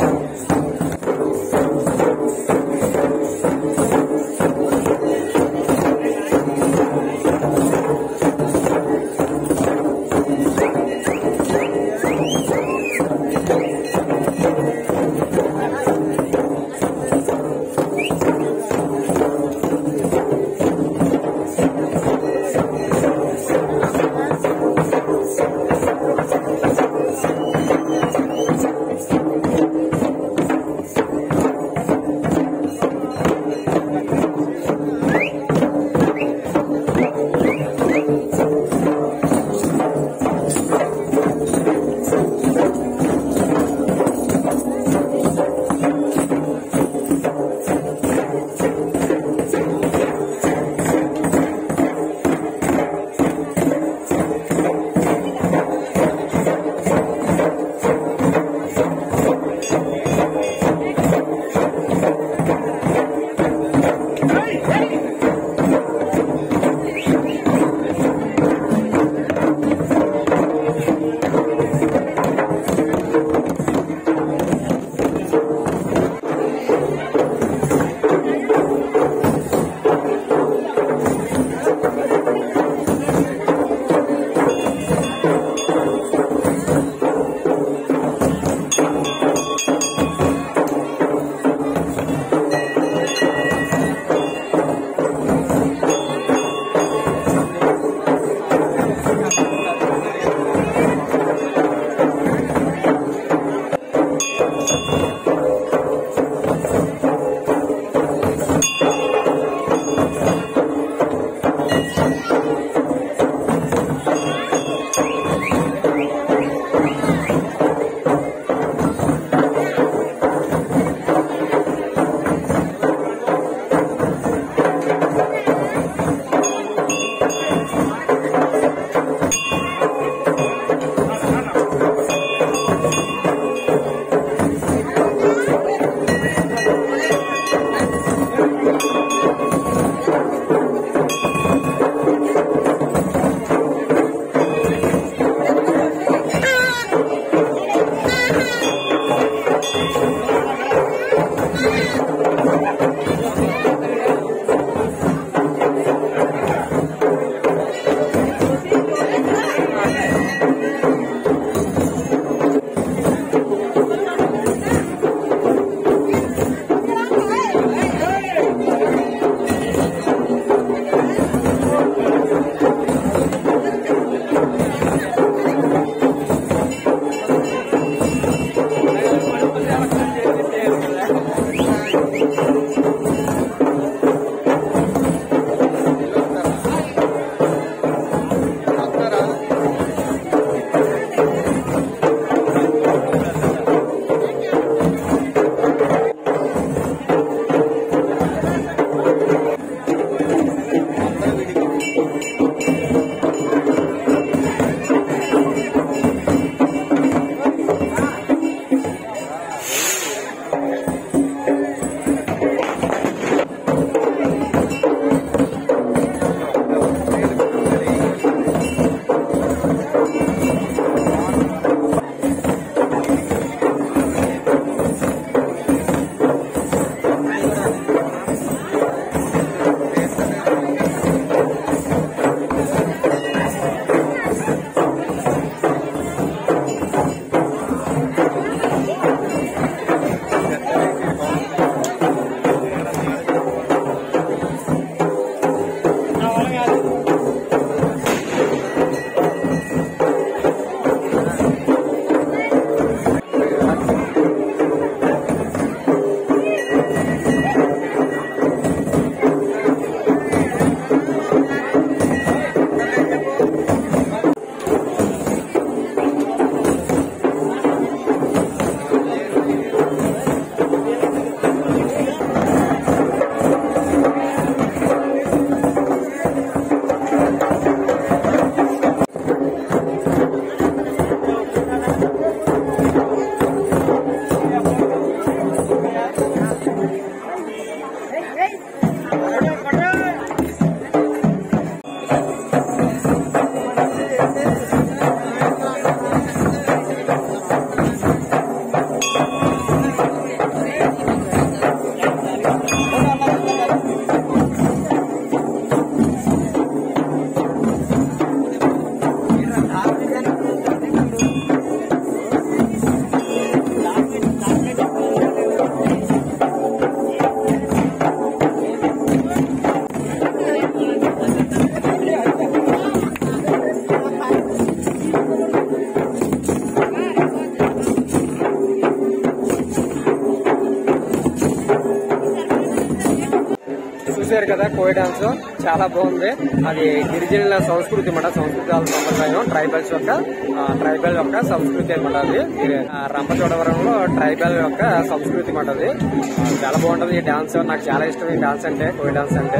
చూసారు కదా కోయి డాన్స్ చాలా బాగుంది అది గిరిజనుల సంస్కృతి అన్నమాట సంస్కృతాల సంప్రదాయం ట్రైబల్స్ యొక్క ట్రైబల్ యొక్క సంస్కృతి అనమాట అది ఇది, ఆ, రంపచోడవరంలో ట్రైబల్ యొక్క సంస్కృతి అన్నమాట అది ఆ, చాలా బాగుంటది ఈ డాన్స్ నాకు చాలా ఇష్టం ఈ డాన్స్ అంటే కోయి డాన్స్ అంటే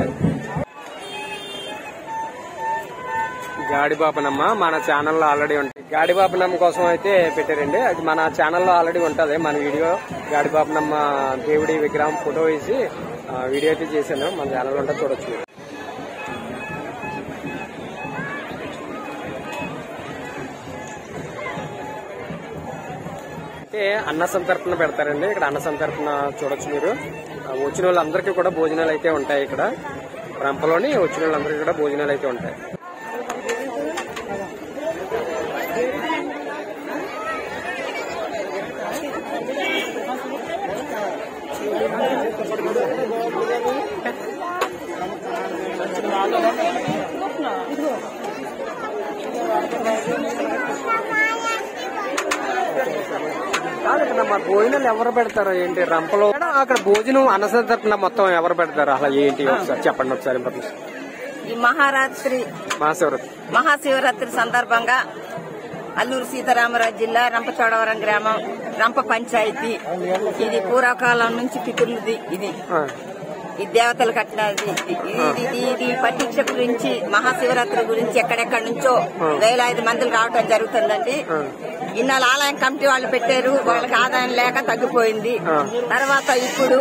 గాడిబాపనమ్మ మన ఛానల్లో ఆల్రెడీ ఉంటుంది గాడిబాపనమ్మ కోసం అయితే పెట్టారండి అది మన ఛానల్లో ఆల్రెడీ ఉంటది మన వీడియో గాడిబాపనమ్మ దేవుడి విగ్రహం ఫోటో వేసి ఆ, వీడియో అయితే చేశాను మన ఛానల్ ఉంటే చూడొచ్చు మీరు. అయితే అన్న సంతర్పణ పెడతారండి ఇక్కడ అన్న సంతర్పణ చూడొచ్చు మీరు ఆ, వచ్చిన వాళ్ళందరికీ కూడా భోజనాలు అయితే ఉంటాయి ఇక్కడ రంపలోని వచ్చిన వాళ్ళందరికీ కూడా భోజనాలు అయితే ఉంటాయి కాదు ఇక్కడ మరి భోజనాలు ఎవరు పెడతారు ఏంటి రంపలో అక్కడ భోజనం అన్నసంతర్పణ తరపున మొత్తం ఎవరు పెడతారు అసలు ఏంటి ఒకసారి చెప్పండి ఒకసారి ఇన్ఫర్మేషన్ ఈ మహారాత్రి మహాశివరాత్రి మహాశివరాత్రి సందర్భంగా అల్లూరు సీతారామరాజు జిల్లా రంపచోడవరం గ్రామం రంప పంచాయతీ ఇది పూర్వకాలం నుంచి పితృలది ఇది ఆ, ఈ దేవతలు కట్టినది ఇది ఇది ఇది పట్టించ గురించి మహాశివరాత్రి గురించి ఎక్కడెక్కడి నుంచో వేలాది మందులు రావటం జరుగుతుందండి ఇన్నాళ్ళు ఆలయం కమిటీ వాళ్ళు పెట్టారు వాళ్ళకి ఆదాయం లేక తగ్గిపోయింది తర్వాత ఇప్పుడు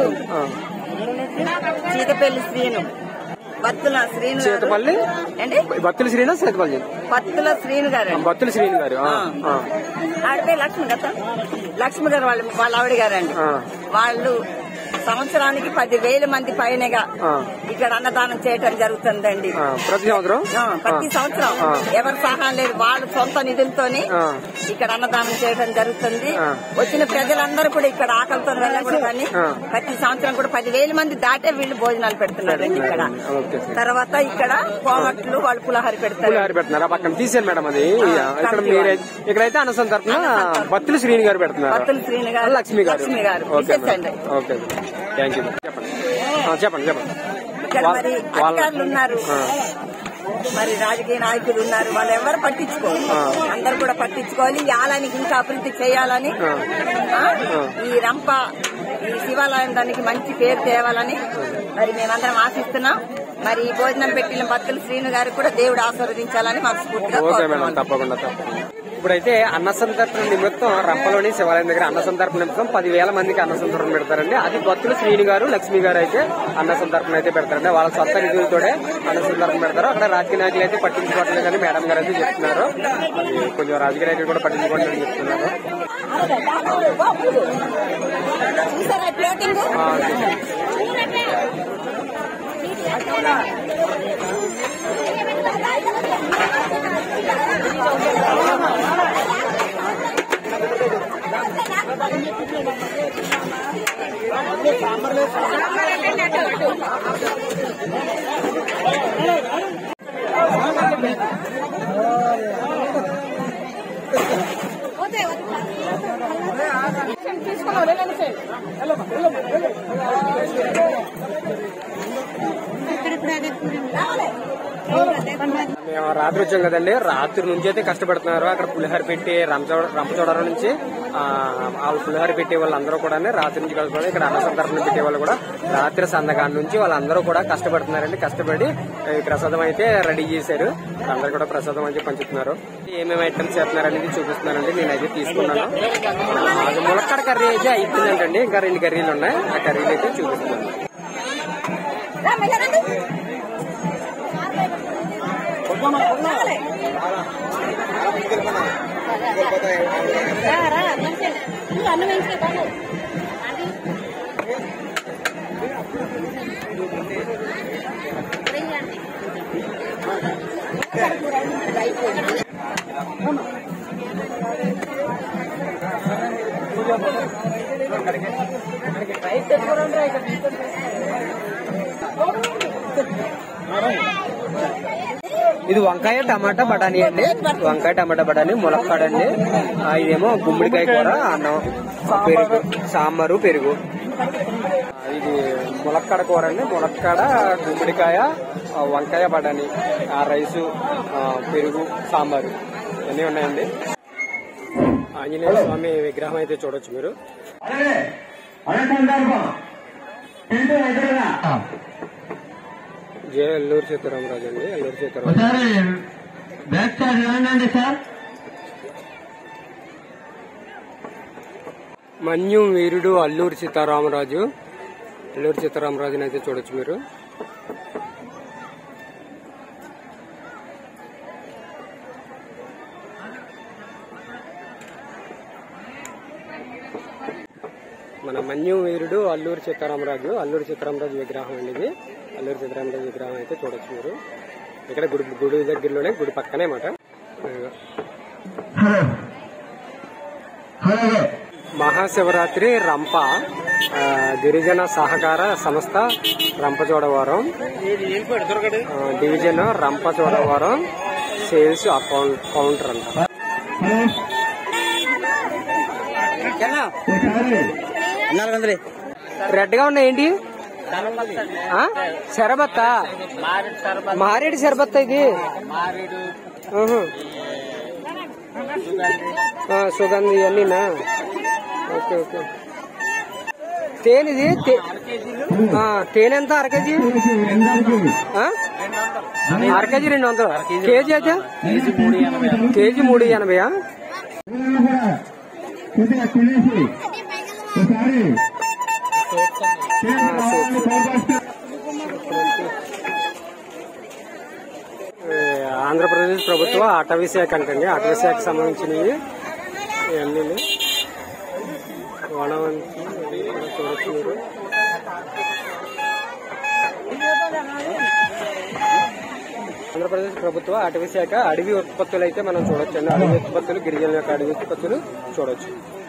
సీతపల్లి శ్రీను బత్తుల శ్రీను గారు చేతపల్లి ఏంటి బత్తుల శ్రీనా చేతపల్లి పత్తుల శ్రీను గారు బత్తుల శ్రీని గారు ఆ, ఆ, ఆవిడ పేరు లక్ష్మి కదా లక్ష్మి గారు వాళ్ళ వాళ్ళ ఆవిడ గారండి ఆ. వాళ్ళు సంవత్సరానికి పది వేల మంది పైనగా ఆ. ఇక్కడ అన్నదానం చేయటం జరుగుతుందండి ఆ, ప్రతి సంవత్సరం ఆ, ప్రతి ఆ, సంవత్సరం ఆ. ఎవరి సహాయం లేదు వాళ్ళ సొంత నిధులతోని ఆ. ఇక్కడ అన్నదానం చేయడం జరుగుతుంది ఆ. వచ్చిన ప్రజలందరూ కూడా ఇక్కడ ఆకలితో వెళ్ళకూడదని ఆ. ప్రతి సంవత్సరం కూడా పదివేల మంది దాటే వీళ్ళు భోజనాలు పెడుతున్నారండి ఇక్కడ ఓకే సార్ తర్వాత ఇక్కడ కోమట్లు వాళ్ళు పులహారి పెడతారు పులిహార పెడుతున్నారు ఆ పక్కన తీసాను మేడం అది ఇక్కడ మీరే ఇక్కడైతే అన్నసం తరపున బత్తుల శ్రీని గారు పెడుతున్నారు బత్తుల శ్రీని గారు, లక్ష్మి గారు లక్ష్మి గారు. ఓకే ఇచ్చేసండి. ఓకే థ్యాంక్ యూ చెప్పండి ఆ, చెప్పండి చెప్పండి ఇక్కడ వాళ్ళ- మరి వాళ్ళ- అధికారులు ఉన్నారు ఆ. మరి రాజకీయ నాయకులు ఉన్నారు వాళ్ళు ఎవరు పట్టించుకోరు అందరు కూడా పట్టించుకోవాలి ఈ ఆలయానికి ఇంకా అభివృద్ధి చేయాలని ఆ? ఈ రంప ఈ శివాలయం దానికి మంచి పేరు తేవాలని మరి మేమందరం ఆశిస్తున్నాం మరి ఈ భోజనం పెట్టిన భక్తులు శ్రీను గారు కూడా దేవుడు ఆశీర్వదించాలని మనస్ఫూర్తిగా ఓకే మేడం కోరుతున్నాం తప్పకుండా తప్పకుండా ఇప్పుడైతే అన్న సంతర్పణ నిమిత్తం రంపలోని శివాలయం దగ్గర అన్న సంతర్పణ నిమిత్తం పదివేల మందికి అన్న సంతర్పణ పెడతారండి అది భక్తులు శ్రీని గారు లక్ష్మి గారు అయితే అన్న సంతర్పణ అయితే పెడతారండి వాళ్ళ సొంత నిధులతోనే అన్న సంతర్పణ పెడతారు అక్కడ రాజకీయ నాయకులు అయితే పట్టించుకోవట్లేదు కానీ మేడం గారు అయితే చెప్తున్నారు అది కొంచెం రాజకీయ నాయకులు కూడా పట్టించుకోవట్లేదు చెప్తున్నారు చూసారా ప్లేటింగ్ ఆ, మేము రాత్రి వచ్చాం కదండి రాత్రి నుంచి అయితే కష్టపడుతున్నారు అక్కడ పులిహార పెట్టి రంపచోడ రంపచోడవరం నుంచి ఆ, వాళ్ళు పులిహార పెట్టే వాళ్ళందరూ కూడా రాత్రి నుంచి కలుపుకొని ఇక్కడ అన్న సందర్భన పెట్టే వాళ్ళు కూడా రాత్రి సందకాల నుంచి వాళ్ళందరూ కూడా కష్టపడుతున్నారండి కష్టపడి ఈ ప్రసాదం అయితే రెడీ చేశారు అందరు కూడా ప్రసాదం అయితే పంచుతున్నారు ఏమేమి ఐటమ్స్ చేస్తున్నారు అనేది చూపిస్తున్నానండి నేనైతే తీసుకున్నాను ఆ, అది ములక్కడ కర్రీ అయితే అయిపోయిందంటండి ఇంకా రెండు కర్రీలు ఉన్నాయి ఆ కర్రీలు అయితే చూపిస్తున్నాను అన్నం వేయించుకో బాబు అది ఇది వంకాయ టమాటా బఠానీ అండి వంకాయ టమాటా బఠానీ ములక్కాడ అండి ఆ, ఇదేమో గుమ్మడికాయ కూర అన్నం పెరుగు సాంబారు పెరుగు ఇది ములక్కడ కూర అండి ములక్కడ గుమ్మడికాయ ఆ, వంకాయ బఠానీ ఆ రైసు ఆ, పెరుగు సాంబారు ఇవన్నీ ఉన్నాయండి ఆంజనేయ స్వామి విగ్రహం అయితే చూడొచ్చు మీరు అదే అదే సందర్భం టెంట్ ఎదురుగా జే ఎల్లూరు సీతారామరాజు అండి ఎల్లూరు సీతారామ ఒకసారి బ్యాక్ సైడ్ రండి సార్ మన్యం వీరుడు అల్లూరి సీతారామరాజు అల్లూరి సీతారామరాజుని అయితే చూడొచ్చు మీరు మన మన్యం వీరుడు అల్లూరి సీతారామరాజు అల్లూరి సీతారామరాజు విగ్రహం అండి ఇది అల్లూరి సీతారామరాజు విగ్రహం అయితే చూడొచ్చు మీరు ఇక్కడ గుడి గుడి దగ్గరలోనే గుడి పక్కనే మాట హలో హలో మహాశివరాత్రి రంప ఆ, గిరిజన సహకార సంస్థ రంపచోడవరం ఆ, division Rampachodavaram sales account counter అంట హలో ఒకసారి రెడ్ గా ఉన్నాయి ఏంటి ఆ? శరబత్త మారేడు శరబత్త ఇది ఆహా. ఆ, సుగంధి ఇవన్నీనా ఓకే ఓకే తేనె ఇది తే- ఆ, తేనె ఎంత అర కేజీ ఎందరికి ఆ? అర కేజీ రెండు వందలు కేజీ అయితే కేజీ మూడు ఎనభైయా కూడా కొద్దిగా తినేసి ఒకసారి ఏ, ఆంధ్రప్రదేశ్ ప్రభుత్వ అటవీ శాఖ అంటండి అటవీ శాఖకు సంబంధించినవి ఇవన్నీ వనవంతి ఇక్కడ చూడొచ్చు మీరు ఆంధ్రప్రదేశ్ ప్రభుత్వ అటవీ శాఖ అడవి ఉత్పత్తులు అయితే మనం చూడొచ్చు అండి అడవి ఉత్పత్తులు గిరిజనుల యొక్క అడవి ఉత్పత్తులు చూడొచ్చు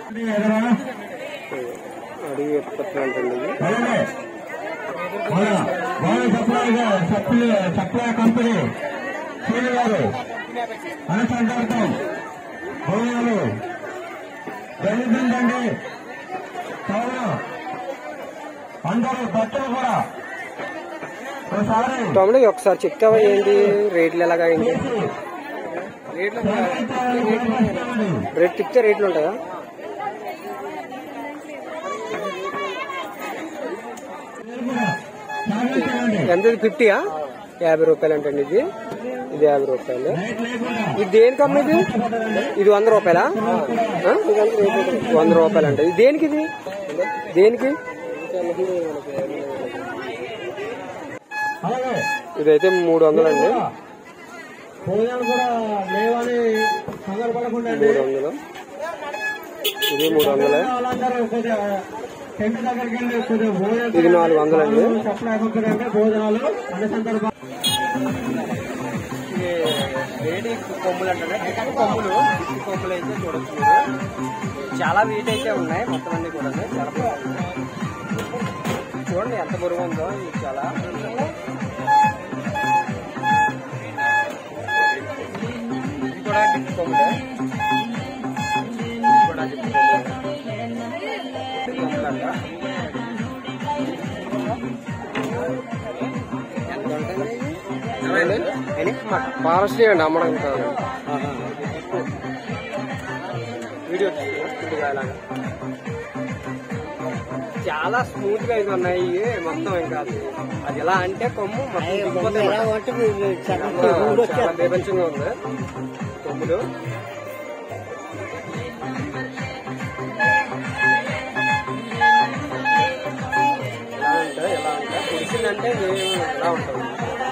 అడవి ఉత్పత్తులు అంటుంది ఇది. సప్లై సప్లై కంపెనీ సీని గారు అనుసంధానం భోజనాలు జరుగుతుందండి కావున అందరూ భక్తులు కూడా ఒకసారి తమ్ముడు ఒకసారి చెప్తావా ఏంటి రేట్లు ఎలాగా ఏంటి రేట్ చెప్తే రేట్లు ఉంటాయా ఎంత ఫిఫ్టీయా యాభై రూపాయలు అంటండి ఇది ఇది యాభై రూపాయలు ఇది దేనికమ్మ ఇది ఇది వంద రూపాయలా ఆ? వంద రూపాయలు అంట ఇది దేనికి ఇది దేనికి అలాగే ఇదైతే మూడు వందలు అండి భోజనాలు కూడా లేవని సందర్భపడకుండా మూడు వందలు ఇది మూడు వందలే వాళ్ళందరూ కొద్దిగా టెంట్ దగ్గరికి వెళ్ళి కొద్దిగా భోజనం ఇది నాలుగు వందలండి సప్లై కంపెనీ అంటే భోజనాలు అన్ని సందర్భాలు వేడి కొమ్ములు అంటే కొమ్ములు ఇసుక కొమ్ములు అయితే చూడొచ్చు మీరు చాలా వీట్ అయితే ఉన్నాయి మొత్తం అన్ని కూడా చాలా బాగున్నాయి. చూడండి ఎంత బరువు ఉందో ఇది చాలా ఇది కూడా గిఫ్ట్ కొమ్ములే ఇది కూడా గిఫ్ట్ కొమ్ములే. ఇది కొమ్ములంట. ఎంత ఉంటుంది ఇది? ఫారెస్ట్ అండి అమ్మడం కాదు వీడియో తీసుకుంటుగా ఇలాగా చాలా స్మూత్ గా ఇది ఉన్నాయి ఇవి మొత్తం ఇంకా అది అది ఎలా అంటే కొమ్ము మొత్తం దిగిపోతాయి అన్నమాట. చాలా బేబల్చంగా ఉంది కొమ్ములు ఎలా అంటే ఎలా అంటే కుడిసిందంటే ఎలా ఉంటుంది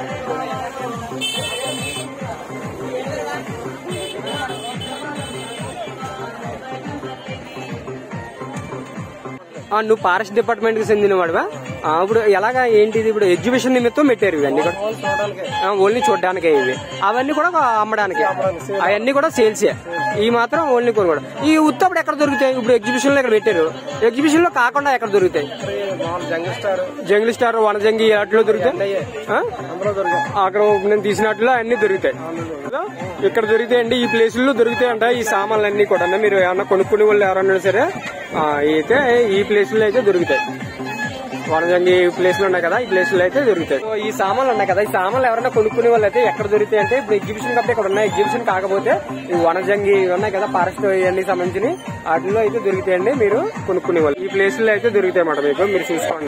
ఆ, నువ్వు ఫారెస్ట్ డిపార్ట్మెంట్ కి చెందిన వాడువా ఇప్పుడు ఎలాగా ఏంటిది ఇప్పుడు ఎగ్జిబిషన్ నిమిత్తం పెట్టారు ఇవన్నీ కూడా ఆ, ఓన్లీ చూడడానికే ఇవి అవన్నీ కూడా అమ్మడానికి అవన్నీ కూడా సేల్సే ఈ మాత్రం ఓన్లీ కొని కూడా ఈ ఉత్తప్పుడు ఎక్కడ దొరుకుతాయి ఇప్పుడు ఎగ్జిబిషన్ లో ఇక్కడ పెట్టారు ఎగ్జిబిషన్ లో కాకుండా ఎక్కడ దొరుకుతాయి జంగిల్ స్టార్ వనజంగి అట్లో దొరుకుతాయి ఆ? అక్కడ నేను తీసినట్లు అన్ని దొరుకుతాయి ఇక్కడ దొరుకుతాయండి ఈ ప్లేసుల్లో దొరుకుతాయంట ఈ సామాన్లు అన్ని కూడా మీరు ఏమన్నా కొనుక్కునే వాళ్ళు ఎవరన్నా సరే ఆ, అయితే ఈ ప్లేసుల్లో అయితే దొరుకుతాయి వనజంగి ప్లేస్లు ఉన్నాయి కదా ఈ ప్లేస్లు అయితే దొరుకుతాయి సో ఈ సామాన్లు ఉన్నాయి కదా ఈ సామాన్లు ఎవరైనా కొనుక్కునే వాళ్ళు అయితే ఎక్కడ దొరుకుతాయి అంటే ఇప్పుడు ఎగ్జిబిషన్ కాబట్టి ఇక్కడ ఉన్నాయి ఎగ్జిబిషన్ కాకపోతే ఈ వనజంగి ఇవి ఉన్నాయి కదా ఫారెస్ట్ ఇవన్నీ సంబంధించి వాటిలో అయితే దొరుకుతాయండి మీరు కొనుక్కునే వాళ్ళు ఈ ప్లేస్ లో అయితే దొరుకుతాయి అన్నమాట మీకు మీరు చూసుకోండి